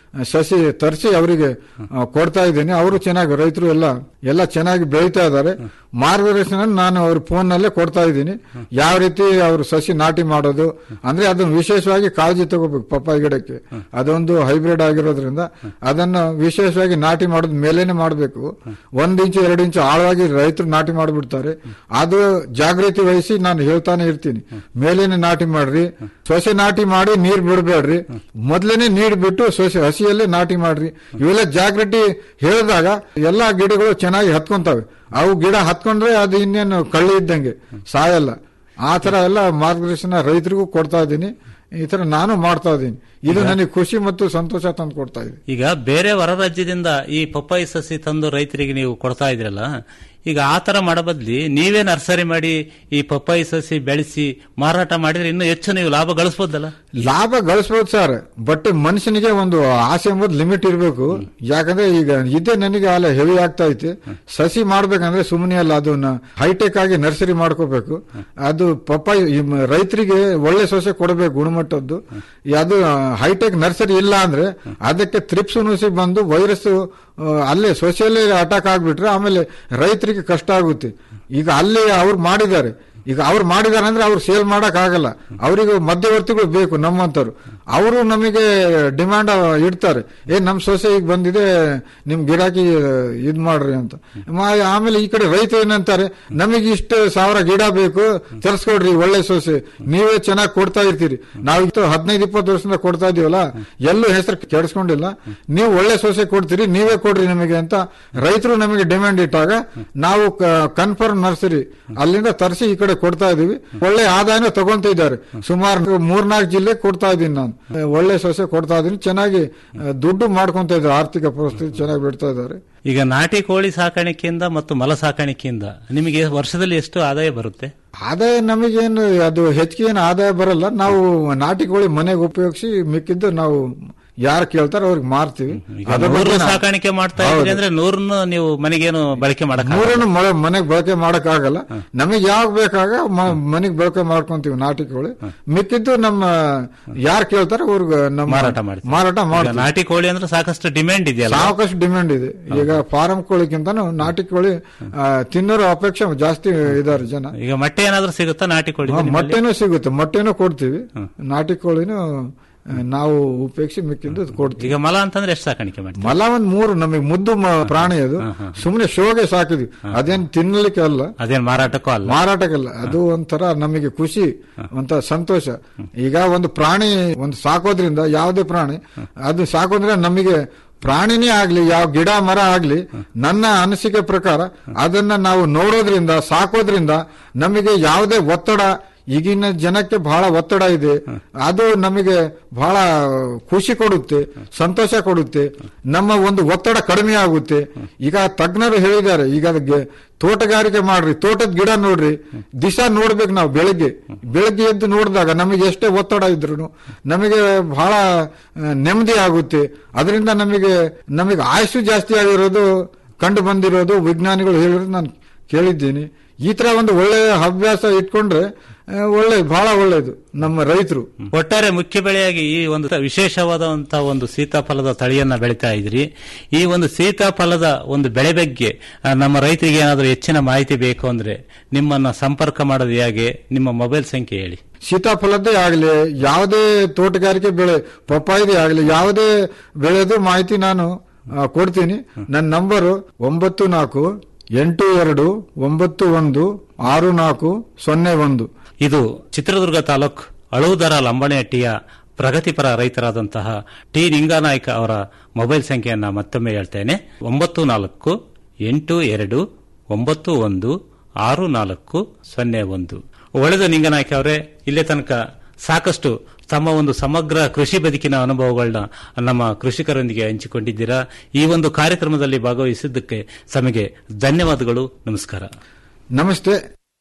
ಸಸಿ ತರಿಸಿ ಅವರಿಗೆ ಕೊಡ್ತಾ ಇದ್ದೀನಿ ಅವರು ಚೆನ್ನಾಗಿ ರೈತರು ಎಲ್ಲ ಎಲ್ಲ ಚೆನ್ನಾಗಿ ಬೆಳೀತಾ ಇದ್ದಾರೆ ಮಾರ್ಗದರ್ಶನ ನಾನು ಅವ್ರ ಫೋನ್ ನಲ್ಲೇ ಕೊಡ್ತಾ ಇದ್ದೀನಿ ಯಾವ ರೀತಿ ಅವರು ಸಸಿ ನಾಟಿ ಮಾಡೋದು ಅಂದ್ರೆ ಅದನ್ನು ವಿಶೇಷವಾಗಿ ಕಾಳಜಿ ತಗೋಬೇಕು ಪಪ್ಪಾಯಿ ಗಿಡಕ್ಕೆ ಅದೊಂದು ಹೈಬ್ರಿಡ್ ಆಗಿರೋದ್ರಿಂದ ಅದನ್ನು ವಿಶೇಷವಾಗಿ ನಾಟಿ ಮಾಡೋದ್ ಮೇಲೇನೆ ಮಾಡಬೇಕು ಒಂದ್ ಇಂಚು ಎರಡು ಇಂಚು ಆಳವಾಗಿ ರೈತರು ನಾಟಿ ಮಾಡಿಬಿಡ್ತಾರೆ ಅದು ಜಾಗೃತಿ ವಹಿಸಿ ನಾನು ಹೇಳ್ತಾನೆ ಇರ್ತೀನಿ ಮೇಲೇನೆ ನಾಟಿ ಮಾಡ್ರಿ ಸೊಸೆ ನಾಟಿ ಮಾಡಿ ನೀರ್ ಬಿಡಬೇಡ್ರಿ ಮೊದ್ಲೇನೆ ನೀರ್ ಬಿಟ್ಟು ಸೊಸೆ ಹಸಿಯಲ್ಲೇ ನಾಟಿ ಮಾಡ್ರಿ ಇವೆಲ್ಲ ಜಾಗೃತಿ ಹೇಳಿದಾಗ ಎಲ್ಲಾ ಗಿಡಗಳು ಚೆನ್ನಾಗಿ ಹತ್ಕೊಂತವೆ ಅವು ಗಿಡ ಹತ್ಕೊಂಡ್ರೆ ಅದು ಇನ್ನೇನು ಕಳ್ಳಿ ಇದ್ದಂಗೆ ಸಾಯಲ್ಲ ಆ ತರ ಎಲ್ಲ ಮಾರ್ಗದರ್ಶನ ರೈತರಿಗೂ ಕೊಡ್ತಾ ಇದ್ದೀನಿ ಈ ತರ ನಾನು ಮಾಡ್ತಾ ಇದ್ದೀನಿ ಇದು ನನಗೆ ಖುಷಿ ಮತ್ತು ಸಂತೋಷ ತಂದು ಕೊಡ್ತಾ ಇದೆ ಈಗ ಬೇರೆ ಹೊರ ರಾಜ್ಯದಿಂದ ಈ ಪಪ್ಪಾಯಿ ಸಸಿ ತಂದು ರೈತರಿಗೆ ನೀವು ಕೊಡ್ತಾ ಇದ್ರಲ್ಲ ಈಗ ಆ ತರ ಮಾಡೋ ಬದ್ಲಿ ನೀವೇ ನರ್ಸರಿ ಮಾಡಿ ಈ ಪಪ್ಪಾಯಿ ಸಸಿ ಬೆಳೆಸಿ ಮಾರಾಟ ಮಾಡಿದ್ರೆ ಇನ್ನೂ ಹೆಚ್ಚು ನೀವು ಲಾಭ ಗಳಿಸಬಹುದಲ್ಲ ಲಾಭ ಗಳಿಸ್ಬೋದು ಸರ್ ಬಟ್ ಮನುಷ್ಯನಿಗೆ ಒಂದು ಆಸೆ ಎಂಬುದು ಲಿಮಿಟ್ ಇರಬೇಕು ಯಾಕಂದ್ರೆ ಈಗ ಇದೇ ನನಗೆ ಅಲ್ಲ ಹೆವಿ ಆಗ್ತಾ ಐತೆ ಸಸಿ ಮಾಡ್ಬೇಕಂದ್ರೆ ಸುಮ್ಮನೆ ಅಲ್ಲ ಅದನ್ನ ಹೈಟೆಕ್ ಆಗಿ ನರ್ಸರಿ ಮಾಡ್ಕೋಬೇಕು ಅದು ಪಪ್ಪಾಯಿ ಈ ಮ- ರೈತರಿಗೆ ಒಳ್ಳೆ ಸೊಸೆ ಕೊಡಬೇಕು ಗುಣಮಟ್ಟದ್ದು ಈ ಅದು ಹೈಟೆಕ್ ನರ್ಸರಿ ಇಲ್ಲ ಅಂದ್ರೆ ಅದಕ್ಕೆ ತ್ರಿಪ್ಸ್ ನುಸಿ ಬಂದು ವೈರಸ್ ಅಲ್ಲೇ ಸೊಸೆಯಲ್ಲೇ ಅಟ್ಯಾಕ್ ಆಗ್ಬಿಟ್ರೆ ಆಮೇಲೆ ರೈತರಿಗೆ ಕಷ್ಟ ಆಗುತ್ತೆ ಈಗ ಅಲ್ಲಿ ಅವ್ರು ಮಾಡಿದ್ದಾರೆ ಈಗ ಅವ್ರು ಮಾಡಿದಾರೆ ಅಂದ್ರೆ ಅವ್ರು ಸೇಲ್ ಮಾಡಕ್ ಆಗಲ್ಲ ಅವರಿಗೆ ಮಧ್ಯವರ್ತಿಗಳು ಬೇಕು ನಮ್ಮಂತವ್ರು ಅವರು ನಮಗೆ ಡಿಮ್ಯಾಂಡ್ ಇಡ್ತಾರೆ ಏ ನಮ್ ಸೊಸೆ ಈಗ ಬಂದಿದೆ ನಿಮ್ ಗಿರಾಕಿ ಇದ್ ಮಾಡ್ರಿ ಅಂತ ಮ- ಆಮೇಲೆ ಈ ಕಡೆ ರೈತ ಏನಂತಾರೆ ನಮಗೆ ಇಷ್ಟು ಸಾವಿರ ಗಿಡ ಬೇಕು ತರಿಸ್ಕೊಡ್ರಿ ಒಳ್ಳೆ ಸೊಸೆ ನೀವೇ ಚೆನ್ನಾಗಿ ಕೊಡ್ತಾ ಇರ್ತೀರಿ ನಾವು ಹದಿನೈದು ಇಪ್ಪತ್ತು ವರ್ಷದಿಂದ ಕೊಡ್ತಾ ಇದೀವಲ್ಲ ಎಲ್ಲೂ ಹೆಸರು ಕೆಡಿಸ್ಕೊಂಡಿಲ್ಲ ನೀವು ಒಳ್ಳೆ ಸೊಸೆ ಕೊಡ್ತೀರಿ ನೀವೇ ಕೊಡ್ರಿ ನಮಗೆ ಅಂತ ರೈತರು ನಮಗೆ ಡಿಮ್ಯಾಂಡ್ ಇಟ್ಟಾಗ ನಾವು ಕನ್ಫರ್ಮ್ ನರ್ಸರಿ ಅಲ್ಲಿಂದ ತರಿಸಿ ಈ ಕಡೆ ಕೊಡ್ತಾ ಇದೀವಿ ಒಳ್ಳೆ ಆದಾಯನ ತಗೊಂತ ಇದ್ದಾರೆ ಸುಮಾರು ಮೂರ್ನಾಲ್ಕು ಜಿಲ್ಲೆ ಕೊಡ್ತಾ ಇದ್ದೀನಿ ನಾನು ಒಳ್ಳೆ ಸೊಸೆ ಕೊಡ್ತಾ ಇದೀನಿ ಚೆನ್ನಾಗಿ ಆ, ದುಡ್ಡು ಮಾಡ್ಕೊಂತ ಇದ್ದಾರೆ ಆರ್ಥಿಕ ಪರಿಸ್ಥಿತಿ ಚೆನ್ನಾಗಿ ಬಿಡ್ತಾ ಇದ್ದಾರೆ ಈಗ ನಾಟಿ ಕೋಳಿ ಸಾಕಾಣಿಕೆಯಿಂದ ಮತ್ತು ಮಲ ಸಾಕಾಣಿಕೆಯಿಂದ ನಿಮಗೆ ವರ್ಷದಲ್ಲಿ ಎಷ್ಟು ಆದಾಯ ಬರುತ್ತೆ ಆದಾಯ ನಮಗೇನು ಅದು ಹೆಚ್ಚಿಗೆ ಏನು ಆದಾಯ ಬರಲ್ಲ ನಾವು ನಾಟಿ ಕೋಳಿ ಮನೆಗೆ ಉಪಯೋಗಿಸಿ ಮಿಕ್ಕಿದ್ದು ನಾವು ಯಾರು ಕೇಳ್ತಾರೋ ಅವ್ರಿಗೆ ಮಾರ್ತೀವಿ ಈಗ ಅದ್ರ ನೂರು ಬಗ್ಗೆ ನಾ- ಸಾಕಾಣಿಕೆ ಮಾಡ್ತಾ ಇದ್ರಿ ಹೌದು. ಅಂದ್ರೆ ನೂರನ್ನು ನೀವು ಮನೆಗೇನು ಬಳಕೆ ಮಾಡಕ್ ಮೂರನ್ನು ಮಳೆ ಮನೆಗೆ ಬಳಕೆ ಮಾಡಕ್ ಆಗಲ್ಲ ನಮಗೆ ಯಾವಾಗ ಬೇಕಾಗ ಮನೆಗೆ ಬಳಕೆ ಮಾಡ್ಕೊಂತೀವಿ ನಾಟಿ ಕೋಳಿ ಮಿಕ್ಕಿದ್ದು ನಮ್ಮ ಯಾರು ಕೇಳ್ತಾರೋ ಅವ್ರಿಗೆ ನಮ್ಮ ಮಾರಾಟ ಮಾಡ್ತೀವಿ. ಮಾರಾಟ ಈಗ ಮಾಡ್ತೀವಿ ನಾಟಿ ಕೋಳಿ ಅಂದ್ರೆ ಸಾಕಷ್ಟು ಡಿಮ್ಯಾಂಡ್ ಇದೆಯಲ್ಲ ಸಾಕಷ್ಟು ಡಿಮ್ಯಾಂಡ್ ಇದೆ ಈಗ ಫಾರಂ ಕೋಳಿಗಿಂತನೂ ನಾಟಿ ಕೋಳಿ ಆ, ತಿನ್ನೋರು ಅಪೇಕ್ಷೆ ಜಾಸ್ತಿ ಇದಾರೆ ಜನ ಈಗ ಮೊಟ್ಟೆ ಏನಾದ್ರೂ ಸಿಗುತ್ತಾ ನಾಟಿ ಕೋಳಿ ಹಾ, ಮೊಟ್ಟೆನೂ ಸಿಗುತ್ತೆ ಮೊಟ್ಟೆನೂ ಕೊಡ್ತೀವಿ ನಾಟಿ ಕೋಳಿನೂ ಆ, ನಾವು ಉಪೇಕ್ಷೆ ಮಿಕ್ಕಿದ್ದು ಕೊಡ್ತೀವಿ ಈಗ ಮಲ ಅಂತಂದ್ರೆ ಎಷ್ಟು ಸಾಕಾಣಿಕೆ ಮಾಡ್ತೀವಿ ಮಲ ಒಂದ್ ಮೂರು ನಮಗೆ ಮುದ್ದು ಮ- ಪ್ರಾಣಿ ಅದು ಸುಮ್ಮನೆ ಶೋಗೆ ಸಾಕಿದ್ವಿ ಅದೇನ್ ತಿನ್ನಲಿಕ್ಕೆ ಅಲ್ಲ ಅದೇನ್ ಮಾರಾಟಕ್ಕೂ ಅಲ್ಲ ಮಾರಾಟಕ್ಕಲ್ಲ ಅದು ಒಂಥರ ನಮಗೆ ಖುಷಿ ಒಂಥರ ಸಂತೋಷ ಈಗ ಒಂದು ಪ್ರಾಣಿ ಒಂದು ಸಾಕೋದ್ರಿಂದ ಯಾವುದೇ ಪ್ರಾಣಿ ಅದು ಸಾಕೋದ್ರೆ ನಮಗೆ ಪ್ರಾಣಿನೇ ಆಗ್ಲಿ ಯಾವ ಗಿಡ ಮರ ಆಗ್ಲಿ ನನ್ನ ಅನಿಸಿಕೆ ಪ್ರಕಾರ ಅದನ್ನ ನಾವು ನೋಡೋದ್ರಿಂದ ಸಾಕೋದ್ರಿಂದ ನಮಗೆ ಯಾವುದೇ ಒತ್ತಡ ಈಗಿನ ಜನಕ್ಕೆ ಬಹಳ ಒತ್ತಡ ಇದೆ ಅದು ನಮಗೆ ಬಹಳ ಖುಷಿ ಕೊಡುತ್ತೆ ಸಂತೋಷ ಕೊಡುತ್ತೆ ನಮ್ಮ ಒಂದು ಒತ್ತಡ ಕಡಿಮೆ ಆಗುತ್ತೆ ಈಗ ತಜ್ಞರು ಹೇಳಿದ್ದಾರೆ ಈಗ ಅದಕ್ಕೆ ತೋಟಗಾರಿಕೆ ಮಾಡ್ರಿ ತೋಟದ ಗಿಡ ನೋಡ್ರಿ ದಿಶಾ ನೋಡ್ಬೇಕು ನಾವು ಬೆಳಗ್ಗೆ ಬೆಳಗ್ಗೆ ಎದ್ದು ನೋಡಿದಾಗ ನಮಗೆ ಎಷ್ಟೇ ಒತ್ತಡ ಇದ್ರು ನಮಗೆ ಬಹಳ ಆ, ನೆಮ್ಮದಿ ಆಗುತ್ತೆ ಅದರಿಂದ ನಮಗೆ ನಮಗೆ ಆಯುಷು ಜಾಸ್ತಿ ಆಗಿರೋದು ಕಂಡು ಬಂದಿರೋದು ವಿಜ್ಞಾನಿಗಳು ಹೇಳಿರೋದು ನಾನು ಕೇಳಿದ್ದೀನಿ ಈ ತರ ಒಂದು ಒಳ್ಳೆ ಅಭ್ಯಾಸ ಇಟ್ಕೊಂಡ್ರೆ ಆ, ಒಳ್ಳೆ ಬಹಳ ಒಳ್ಳೇದು ನಮ್ಮ ರೈತರು ಒಟ್ಟಾರೆ ಮುಖ್ಯ ಬೆಳೆಯಾಗಿ ಈ ಒಂದು ವಿಶೇಷವಾದಂತಹ ಒಂದು ಸೀತಾಫಲದ ತಳಿಯನ್ನ ಬೆಳೀತಾ ಇದ್ರಿ ಈ ಒಂದು ಸೀತಾಫಲದ ಒಂದು ಬೆಳೆ ಬಗ್ಗೆ ಆ, ನಮ್ಮ ರೈತರಿಗೆ ಏನಾದರೂ ಹೆಚ್ಚಿನ ಮಾಹಿತಿ ಬೇಕು ಅಂದ್ರೆ ನಿಮ್ಮನ್ನ ಸಂಪರ್ಕ ಮಾಡೋದು ಹೇಗೆ ನಿಮ್ಮ ಮೊಬೈಲ್ ಸಂಖ್ಯೆ ಹೇಳಿ ಸೀತಾಫಲದ್ದೇ ಆಗಲಿ ಯಾವುದೇ ತೋಟಗಾರಿಕೆ ಬೆಳೆ ಪಪ್ಪಾಯಿದೇ ಆಗಲಿ ಯಾವುದೇ ಬೆಳೆದು ಮಾಹಿತಿ ನಾನು ಆ, ಕೊಡ್ತೀನಿ ನನ್ನ ನಂಬರು ಒಂಬತ್ತು ನಾಲ್ಕು ಎಂಟು ಎರಡು ಒಂಬತ್ತು ಒಂದು ಆರು ನಾಲ್ಕು ಸೊನ್ನೆ ಒಂದು ಇದು ಚಿತ್ರದುರ್ಗ ತಾಲೂಕ್ ಅಳುವುದರ ಲಂಬಣೆಹಟ್ಟಿಯ ಪ್ರಗತಿಪರ ರೈತರಾದಂತಹ ಟಿ ನಿಂಗಾನಾಯ್ಕ ಅವರ ಮೊಬೈಲ್ ಸಂಖ್ಯೆಯನ್ನ ಮತ್ತೊಮ್ಮೆ ಹೇಳ್ತೇನೆ ಒಂಬತ್ತು ನಾಲ್ಕು ಎಂಟು ಎರಡು ಒಂಬತ್ತು ಒಂದು ಆರು ನಾಲ್ಕು ಸೊನ್ನೆ ಒಂದು ಒಳ್ಳೆದು ನಿಂಗನಾಯ್ಕ ಅವರೇ ಇಲ್ಲೇ ತನಕ ಸಾಕಷ್ಟು ತಮ್ಮ ಒಂದು ಸಮಗ್ರ ಕೃಷಿ ಬದುಕಿನ ಅನುಭವಗಳನ್ನ ನಮ್ಮ ಕೃಷಿಕರೊಂದಿಗೆ ಹಂಚಿಕೊಂಡಿದ್ದೀರಾ ಈ ಒಂದು ಕಾರ್ಯಕ್ರಮದಲ್ಲಿ ಭಾಗವಹಿಸಿದ್ದಕ್ಕೆ ತಮಗೆ ಧನ್ಯವಾದಗಳು ನಮಸ್ಕಾರ ನಮಸ್ತೆ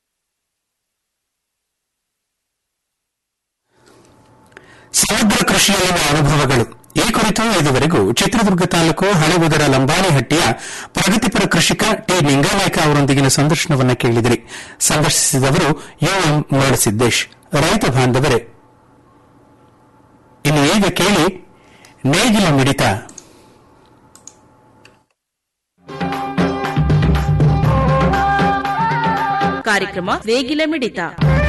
ಸಮಗ್ರ ಕೃಷಿಯಲ್ಲಿನ ಅನುಭವಗಳು ಈ ಕುರಿತು ಇದುವರೆಗೂ ಚಿತ್ರದುರ್ಗ ತಾಲೂಕು ಹಳೆಬುದರ ಲಂಬಾಣಿಹಟ್ಟಿಯ ಪ್ರಗತಿಪರ ಕೃಷಿಕ ಟಿ ನಿಂಗಾನಾಯ್ಕ ಅವರೊಂದಿಗಿನ ಸಂದರ್ಶನವನ್ನು ಕೇಳಿದಿರಿ ಸಂದರ್ಶಿಸಿದವರು ಯುಎಂ ಮರಳಸಿದ್ದೇಶ್ ರೈತ ಬಾಂಧವರೇ ಇನ್ನು ಈಗ ಕೇಳಿ ನೇಗಿಲ ಮಿಡಿತ ಕಾರ್ಯಕ್ರಮ ನೇಗಿಲ ಮಿಡಿತ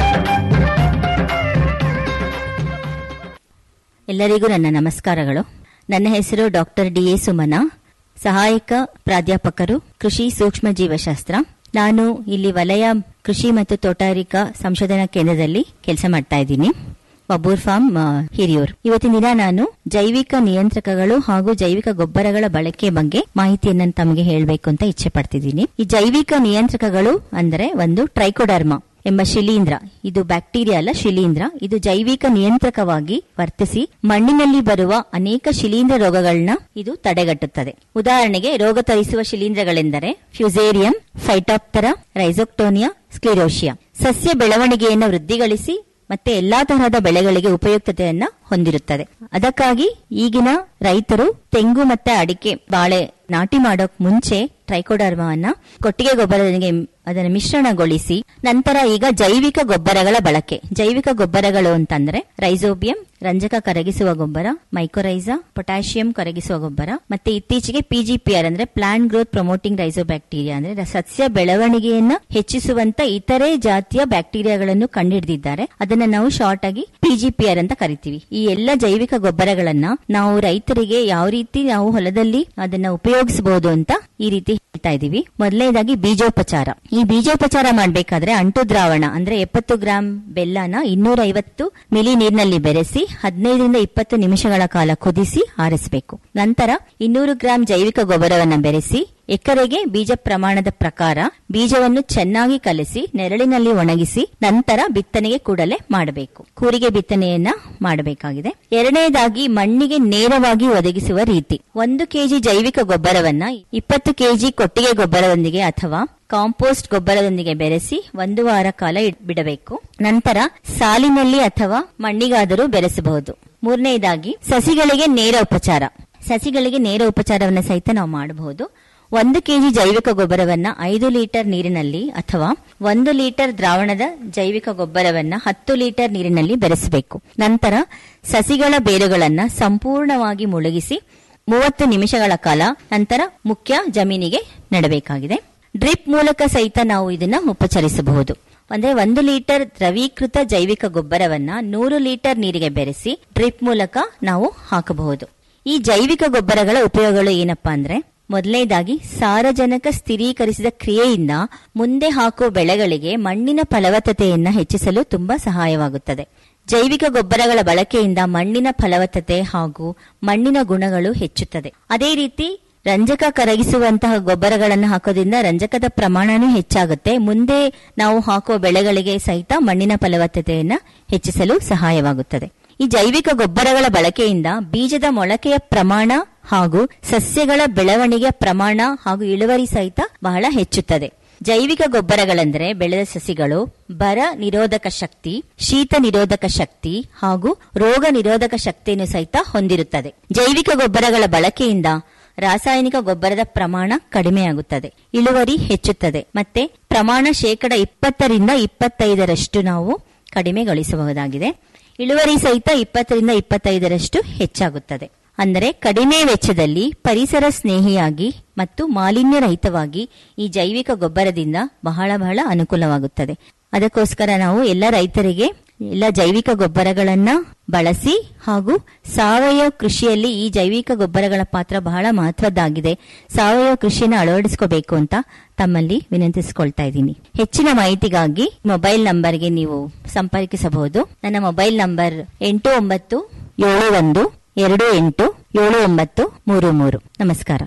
ಎಲ್ಲರಿಗೂ ನನ್ನ ನಮಸ್ಕಾರಗಳು ನನ್ನ ಹೆಸರು ಡಾಕ್ಟರ್ ಡಿ ಎ ಸುಮನ ಸಹಾಯಕ ಪ್ರಾಧ್ಯಾಪಕರು ಕೃಷಿ ಸೂಕ್ಷ್ಮ ಜೀವಶಾಸ್ತ್ರ ನಾನು ಇಲ್ಲಿ ವಲಯ ಕೃಷಿ ಮತ್ತು ತೋಟಗಾರಿಕಾ ಸಂಶೋಧನಾ ಕೇಂದ್ರದಲ್ಲಿ ಕೆಲಸ ಮಾಡ್ತಾ ಇದ್ದೀನಿ ಬಬೂರ್ ಫಾರ್ಮ್ ಆ, ಹಿರಿಯೂರ್ ಇವತ್ತಿನ ದಿನ ನಾನು ಜೈವಿಕ ನಿಯಂತ್ರಕಗಳು ಹಾಗೂ ಜೈವಿಕ ಗೊಬ್ಬರಗಳ ಬಳಕೆ ಬಗ್ಗೆ ಮಾಹಿತಿಯನ್ನು ತಮಗೆ ಹೇಳಬೇಕು ಅಂತ ಇಚ್ಛೆ ಪಡ್ತಿದ್ದೀನಿ ಈ ಜೈವಿಕ ನಿಯಂತ್ರಕಗಳು ಅಂದ್ರೆ ಒಂದು ಟ್ರೈಕೋಡರ್ಮಾ ಎಂಬ ಶಿಲೀಂಧ್ರ ಇದು ಬ್ಯಾಕ್ಟೀರಿಯಾ ಅಲ್ಲ ಶಿಲೀಂಧ್ರ ಇದು ಜೈವಿಕ ನಿಯಂತ್ರಕವಾಗಿ ವರ್ತಿಸಿ ಮಣ್ಣಿನಲ್ಲಿ ಬರುವ ಅನೇಕ ಶಿಲೀಂಧ್ರ ರೋಗಗಳನ್ನ ಇದು ತಡೆಗಟ್ಟುತ್ತದೆ ಉದಾಹರಣೆಗೆ ರೋಗ ತರಿಸುವ ಶಿಲೀಂಧ್ರಗಳೆಂದರೆ ಫ್ಯುಸೇರಿಯಂ ಫೈಟಾಪ್ತರ ರೈಸೋಕ್ಟೋನಿಯಾ ಸ್ಕ್ಲಿರೋಶಿಯಾ ಸಸ್ಯ ಬೆಳವಣಿಗೆಯನ್ನು ವೃದ್ಧಿಗೊಳಿಸಿ ಮತ್ತೆ ಎಲ್ಲಾ ತರಹದ ಬೆಳೆಗಳಿಗೆ ಉಪಯುಕ್ತತೆಯನ್ನ ಹೊಂದಿರುತ್ತದೆ ಅದಕ್ಕಾಗಿ ಈಗಿನ ರೈತರು ತೆಂಗು ಮತ್ತೆ ಅಡಿಕೆ ಬಾಳೆ ನಾಟಿ ಮಾಡೋಕ್ ಮುಂಚೆ ಟ್ರೈಕೋಡರ್ಮವನ್ನ ಕೊಟ್ಟಿಗೆ ಗೊಬ್ಬರದೊಂದಿಗೆ ಅದನ್ನು ಮಿಶ್ರಣಗೊಳಿಸಿ ನಂತರ ಈಗ ಜೈವಿಕ ಗೊಬ್ಬರಗಳ ಬಳಕೆ ಜೈವಿಕ ಗೊಬ್ಬರಗಳು ಅಂತಂದ್ರೆ ರೈಸೋಬಿಯಂ ರಂಜಕ ಕರಗಿಸುವ ಗೊಬ್ಬರ ಮೈಕೋರೈಸಾ ಪೊಟ್ಯಾಷಿಯಂ ಕರಗಿಸುವ ಗೊಬ್ಬರ ಮತ್ತೆ ಇತ್ತೀಚೆಗೆ ಪಿಜಿಪಿಆರ್ ಅಂದ್ರೆ ಪ್ಲಾಂಟ್ ಗ್ರೋತ್ ಪ್ರೊಮೋಟಿಂಗ್ ರೈಸೋಬ್ಯಾಕ್ಟೀರಿಯಾ ಅಂದ್ರೆ ಸಸ್ಯ ಬೆಳವಣಿಗೆಯನ್ನ ಹೆಚ್ಚಿಸುವಂತ ಇತರೆ ಜಾತಿಯ ಬ್ಯಾಕ್ಟೀರಿಯಾಗಳನ್ನು ಕಂಡುಹಿಡಿದಿದ್ದಾರೆ ಅದನ್ನ ನಾವು ಶಾರ್ಟ್ ಆಗಿ ಪಿಜಿಪಿಆರ್ ಅಂತ ಕರಿತೀವಿ ಈ ಎಲ್ಲ ಜೈವಿಕ ಗೊಬ್ಬರಗಳನ್ನ ನಾವು ರೈತರಿಗೆ ಯಾವ ರೀತಿ ನಾವು ಹೊಲದಲ್ಲಿ ಅದನ್ನ ಉಪಯೋಗಿಸಬಹುದು ಅಂತ ಈ ರೀತಿ ಹೇಳ್ತಾ ಇದೀವಿ ಮೊದಲನೇದಾಗಿ ಬೀಜೋಪಚಾರ ಈ ಬೀಜೋಪಚಾರ ಮಾಡಬೇಕಾದ್ರೆ ಅಂಟು ದ್ರಾವಣ ಅಂದ್ರೆ ಎಪ್ಪತ್ತು ಗ್ರಾಂ ಬೆಲ್ಲನ ಇನ್ನೂರ ಐವತ್ತು ಮಿಲಿ ನೀರಿನಲ್ಲಿ ಬೆರೆಸಿ ಹದಿನೈದರಿಂದ ಇಪ್ಪತ್ತು ನಿಮಿಷಗಳ ಕಾಲ ಕುದಿಸಿ ಆರಿಸಬೇಕು ನಂತರ ಇನ್ನೂರು ಗ್ರಾಂ ಜೈವಿಕ ಗೊಬ್ಬರವನ್ನ ಬೆರೆಸಿ ಎಕರೆಗೆ ಬೀಜ ಪ್ರಮಾಣದ ಪ್ರಕಾರ ಬೀಜವನ್ನು ಚೆನ್ನಾಗಿ ಕಲಸಿ ನೆರಳಿನಲ್ಲಿ ಒಣಗಿಸಿ ನಂತರ ಬಿತ್ತನೆಗೆ ಕೂಡಲೇ ಮಾಡಬೇಕು ಕೂರಿಗೆ ಬಿತ್ತನೆಯನ್ನ ಮಾಡಬೇಕಾಗಿದೆ ಎರಡನೇದಾಗಿ ಮಣ್ಣಿಗೆ ನೇರವಾಗಿ ಒದಗಿಸುವ ರೀತಿ ಒಂದು ಕೆಜಿ ಜೈವಿಕ ಗೊಬ್ಬರವನ್ನ ಇಪ್ಪತ್ತು ಕೆಜಿ ಕೊಟ್ಟಿಗೆ ಗೊಬ್ಬರದೊಂದಿಗೆ ಅಥವಾ ಕಾಂಪೋಸ್ಟ್ ಗೊಬ್ಬರದೊಂದಿಗೆ ಬೆರೆಸಿ ಒಂದು ವಾರ ಕಾಲ ಇಡ್- ಬಿಡಬೇಕು ನಂತರ ಸಾಲಿನಲ್ಲಿ ಅಥವಾ ಮಣ್ಣಿಗಾದರೂ ಬೆರೆಸಬಹುದು ಮೂರನೆಯದಾಗಿ ಸಸಿಗಳಿಗೆ ನೇರ ಉಪಚಾರ ಸಸಿಗಳಿಗೆ ನೇರ ಉಪಚಾರವನ್ನು ಸಹಿತ ನಾವು ಮಾಡಬಹುದು ಒಂದು ಕೆಜಿ ಜೈವಿಕ ಗೊಬ್ಬರವನ್ನ ಐದು ಲೀಟರ್ ನೀರಿನಲ್ಲಿ ಅಥವಾ ಒಂದು ಲೀಟರ್ ದ್ರಾವಣದ ಜೈವಿಕ ಗೊಬ್ಬರವನ್ನ ಹತ್ತು ಲೀಟರ್ ನೀರಿನಲ್ಲಿ ಬೆರೆಸಬೇಕು ನಂತರ ಸಸಿಗಳ ಬೇರುಗಳನ್ನ ಸಂಪೂರ್ಣವಾಗಿ ಮುಳುಗಿಸಿ ಮೂವತ್ತು ನಿಮಿಷಗಳ ಕಾಲ ನಂತರ ಮುಖ್ಯ ಜಮೀನಿಗೆ ನೆಡಬೇಕಾಗಿದೆ ಡ್ರಿಪ್ ಮೂಲಕ ಸಹಿತ ನಾವು ಇದನ್ನ ಉಪಚರಿಸಬಹುದು ಅಂದ್ರೆ ಒಂದು ಲೀಟರ್ ದ್ರವೀಕೃತ ಜೈವಿಕ ಗೊಬ್ಬರವನ್ನ ನೂರು ಲೀಟರ್ ನೀರಿಗೆ ಬೆರೆಸಿ ಡ್ರಿಪ್ ಮೂಲಕ ನಾವು ಹಾಕಬಹುದು ಈ ಜೈವಿಕ ಗೊಬ್ಬರಗಳ ಉಪಯೋಗಗಳು ಏನಪ್ಪಾ ಅಂದ್ರೆ ಮೊದಲನೇದಾಗಿ ಸಾರಜನಕ ಸ್ಥಿರೀಕರಿಸಿದ ಕ್ರಿಯೆಯಿಂದ ಮುಂದೆ ಹಾಕುವ ಬೆಳೆಗಳಿಗೆ ಮಣ್ಣಿನ ಫಲವತ್ತತೆಯನ್ನ ಹೆಚ್ಚಿಸಲು ತುಂಬಾ ಸಹಾಯವಾಗುತ್ತದೆ ಜೈವಿಕ ಗೊಬ್ಬರಗಳ ಬಳಕೆಯಿಂದ ಮಣ್ಣಿನ ಫಲವತ್ತತೆ ಹಾಗೂ ಮಣ್ಣಿನ ಗುಣಗಳು ಹೆಚ್ಚುತ್ತದೆ ಅದೇ ರೀತಿ ರಂಜಕ ಕರಗಿಸುವಂತಹ ಗೊಬ್ಬರಗಳನ್ನು ಹಾಕೋದ್ರಿಂದ ರಂಜಕದ ಪ್ರಮಾಣನೂ ಹೆಚ್ಚಾಗುತ್ತೆ ಮುಂದೆ ನಾವು ಹಾಕುವ ಬೆಳೆಗಳಿಗೆ ಸಹಿತ ಮಣ್ಣಿನ ಫಲವತ್ತತೆಯನ್ನ ಹೆಚ್ಚಿಸಲು ಸಹಾಯವಾಗುತ್ತದೆ ಈ ಜೈವಿಕ ಗೊಬ್ಬರಗಳ ಬಳಕೆಯಿಂದ ಬೀಜದ ಮೊಳಕೆಯ ಪ್ರಮಾಣ ಹಾಗೂ ಸಸ್ಯಗಳ ಬೆಳವಣಿಗೆಯ ಪ್ರಮಾಣ ಹಾಗೂ ಇಳುವರಿ ಸಹಿತ ಬಹಳ ಹೆಚ್ಚುತ್ತದೆ ಜೈವಿಕ ಗೊಬ್ಬರಗಳೆಂದರೆ ಬೆಳೆದ ಸಸಿಗಳು ಬರ ನಿರೋಧಕ ಶಕ್ತಿ ಶೀತ ನಿರೋಧಕ ಶಕ್ತಿ ಹಾಗೂ ರೋಗ ನಿರೋಧಕ ಶಕ್ತಿಯನ್ನು ಸಹಿತ ಹೊಂದಿರುತ್ತದೆ ಜೈವಿಕ ಗೊಬ್ಬರಗಳ ಬಳಕೆಯಿಂದ ರಾಸಾಯನಿಕ ಗೊಬ್ಬರದ ಪ್ರಮಾಣ ಕಡಿಮೆಯಾಗುತ್ತದೆ ಇಳುವರಿ ಹೆಚ್ಚುತ್ತದೆ ಮತ್ತೆ ಪ್ರಮಾಣ ಶೇಕಡ ಇಪ್ಪತ್ತರಿಂದ ಇಪ್ಪತ್ತೈದರಷ್ಟು ನಾವು ಕಡಿಮೆಗೊಳಿಸಬಹುದಾಗಿದೆ ಇಳುವರಿ ಸಹಿತ ಇಪ್ಪತ್ತರಿಂದ ಇಪ್ಪತ್ತೈದರಷ್ಟು ಹೆಚ್ಚಾಗುತ್ತದೆ ಅಂದರೆ ಕಡಿಮೆ ವೆಚ್ಚದಲ್ಲಿ ಪರಿಸರ ಸ್ನೇಹಿಯಾಗಿ ಮತ್ತು ಮಾಲಿನ್ಯ ರಹಿತವಾಗಿ ಈ ಜೈವಿಕ ಗೊಬ್ಬರದಿಂದ ಬಹಳ ಬಹಳ ಅನುಕೂಲವಾಗುತ್ತದೆ ಅದಕ್ಕೋಸ್ಕರ ನಾವು ಎಲ್ಲ ರೈತರಿಗೆ ಎಲ್ಲ ಜೈವಿಕ ಗೊಬ್ಬರಗಳನ್ನ ಬಳಸಿ ಹಾಗೂ ಸಾವಯವ ಕೃಷಿಯಲ್ಲಿ ಈ ಜೈವಿಕ ಗೊಬ್ಬರಗಳ ಪಾತ್ರ ಬಹಳ ಮಹತ್ವದ್ದಾಗಿದೆ ಸಾವಯವ ಕೃಷಿಯನ್ನು ಅಳವಡಿಸಿಕೋಬೇಕು ಅಂತ ತಮ್ಮಲ್ಲಿ ವಿನಂತಿಸಿಕೊಳ್ತಾ ಇದ್ದೀನಿ ಹೆಚ್ಚಿನ ಮಾಹಿತಿಗಾಗಿ ಮೊಬೈಲ್ ನಂಬರ್ಗೆ ನೀವು ಸಂಪರ್ಕಿಸಬಹುದು ನನ್ನ ಮೊಬೈಲ್ ನಂಬರ್ ಎಂಟು ಒಂಬತ್ತು ಏಳು ಒಂದು ಎರಡು ಎಂಟು ಏಳು ಒಂಬತ್ತು ಮೂರು ಮೂರು ನಮಸ್ಕಾರ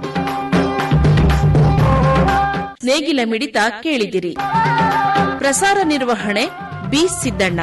ನೇಗಿಲ ಮಿಡಿತ ಕೇಳಿದಿರಿ ಪ್ರಸಾರ ನಿರ್ವಹಣೆ ಬಿ ಸಿದ್ದಣ್ಣ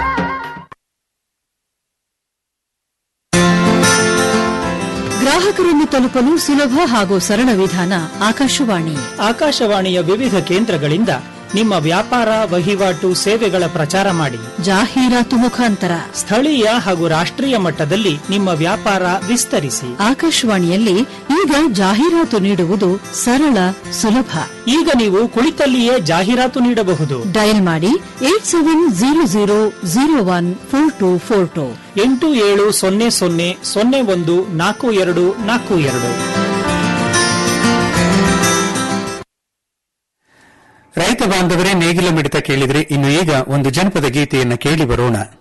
ಗ್ರಾಹಕರನ್ನು ತಲುಪಲು ಸುಲಭ ಹಾಗೂ ಸರಳ ವಿಧಾನ ಆಕಾಶವಾಣಿ ಆಕಾಶವಾಣಿಯ ವಿವಿಧ ಕೇಂದ್ರಗಳಿಂದ ನಿಮ್ಮ ವ್ಯಾಪಾರ ವಹಿವಾಟು ಸೇವೆಗಳ ಪ್ರಚಾರ ಮಾಡಿ ಜಾಹೀರಾತು ಮುಖಾಂತರ ಸ್ಥಳೀಯ ಹಾಗೂ ರಾಷ್ಟ್ರೀಯ ಮಟ್ಟದಲ್ಲಿ ನಿಮ್ಮ ವ್ಯಾಪಾರ ವಿಸ್ತರಿಸಿ ಆಕಾಶವಾಣಿಯಲ್ಲಿ ಈಗ ಜಾಹೀರಾತು ನೀಡುವುದು ಸರಳ ಸುಲಭ ಈಗ ನೀವು ಕುಳಿತಲ್ಲಿಯೇ ಜಾಹೀರಾತು ನೀಡಬಹುದು ಡಯಲ್ ಮಾಡಿ eight seven zero zero zero one four two four two ಎಂಟು ಏಳು ಸೊನ್ನೆ ಸೊನ್ನೆ ಸೊನ್ನೆ ಒಂದು ನಾಲ್ಕು ಎರಡು ನಾಲ್ಕು ಎರಡು ರೈತ ಬಾಂಧವರೇ ನೇಗಿಲ ಮಿಡಿತ ಕೇಳಿದ್ರೆ ಇನ್ನು ಈಗ ಒಂದು ಜನಪದ ಗೀತೆಯನ್ನು ಕೇಳಿ ಬರೋಣ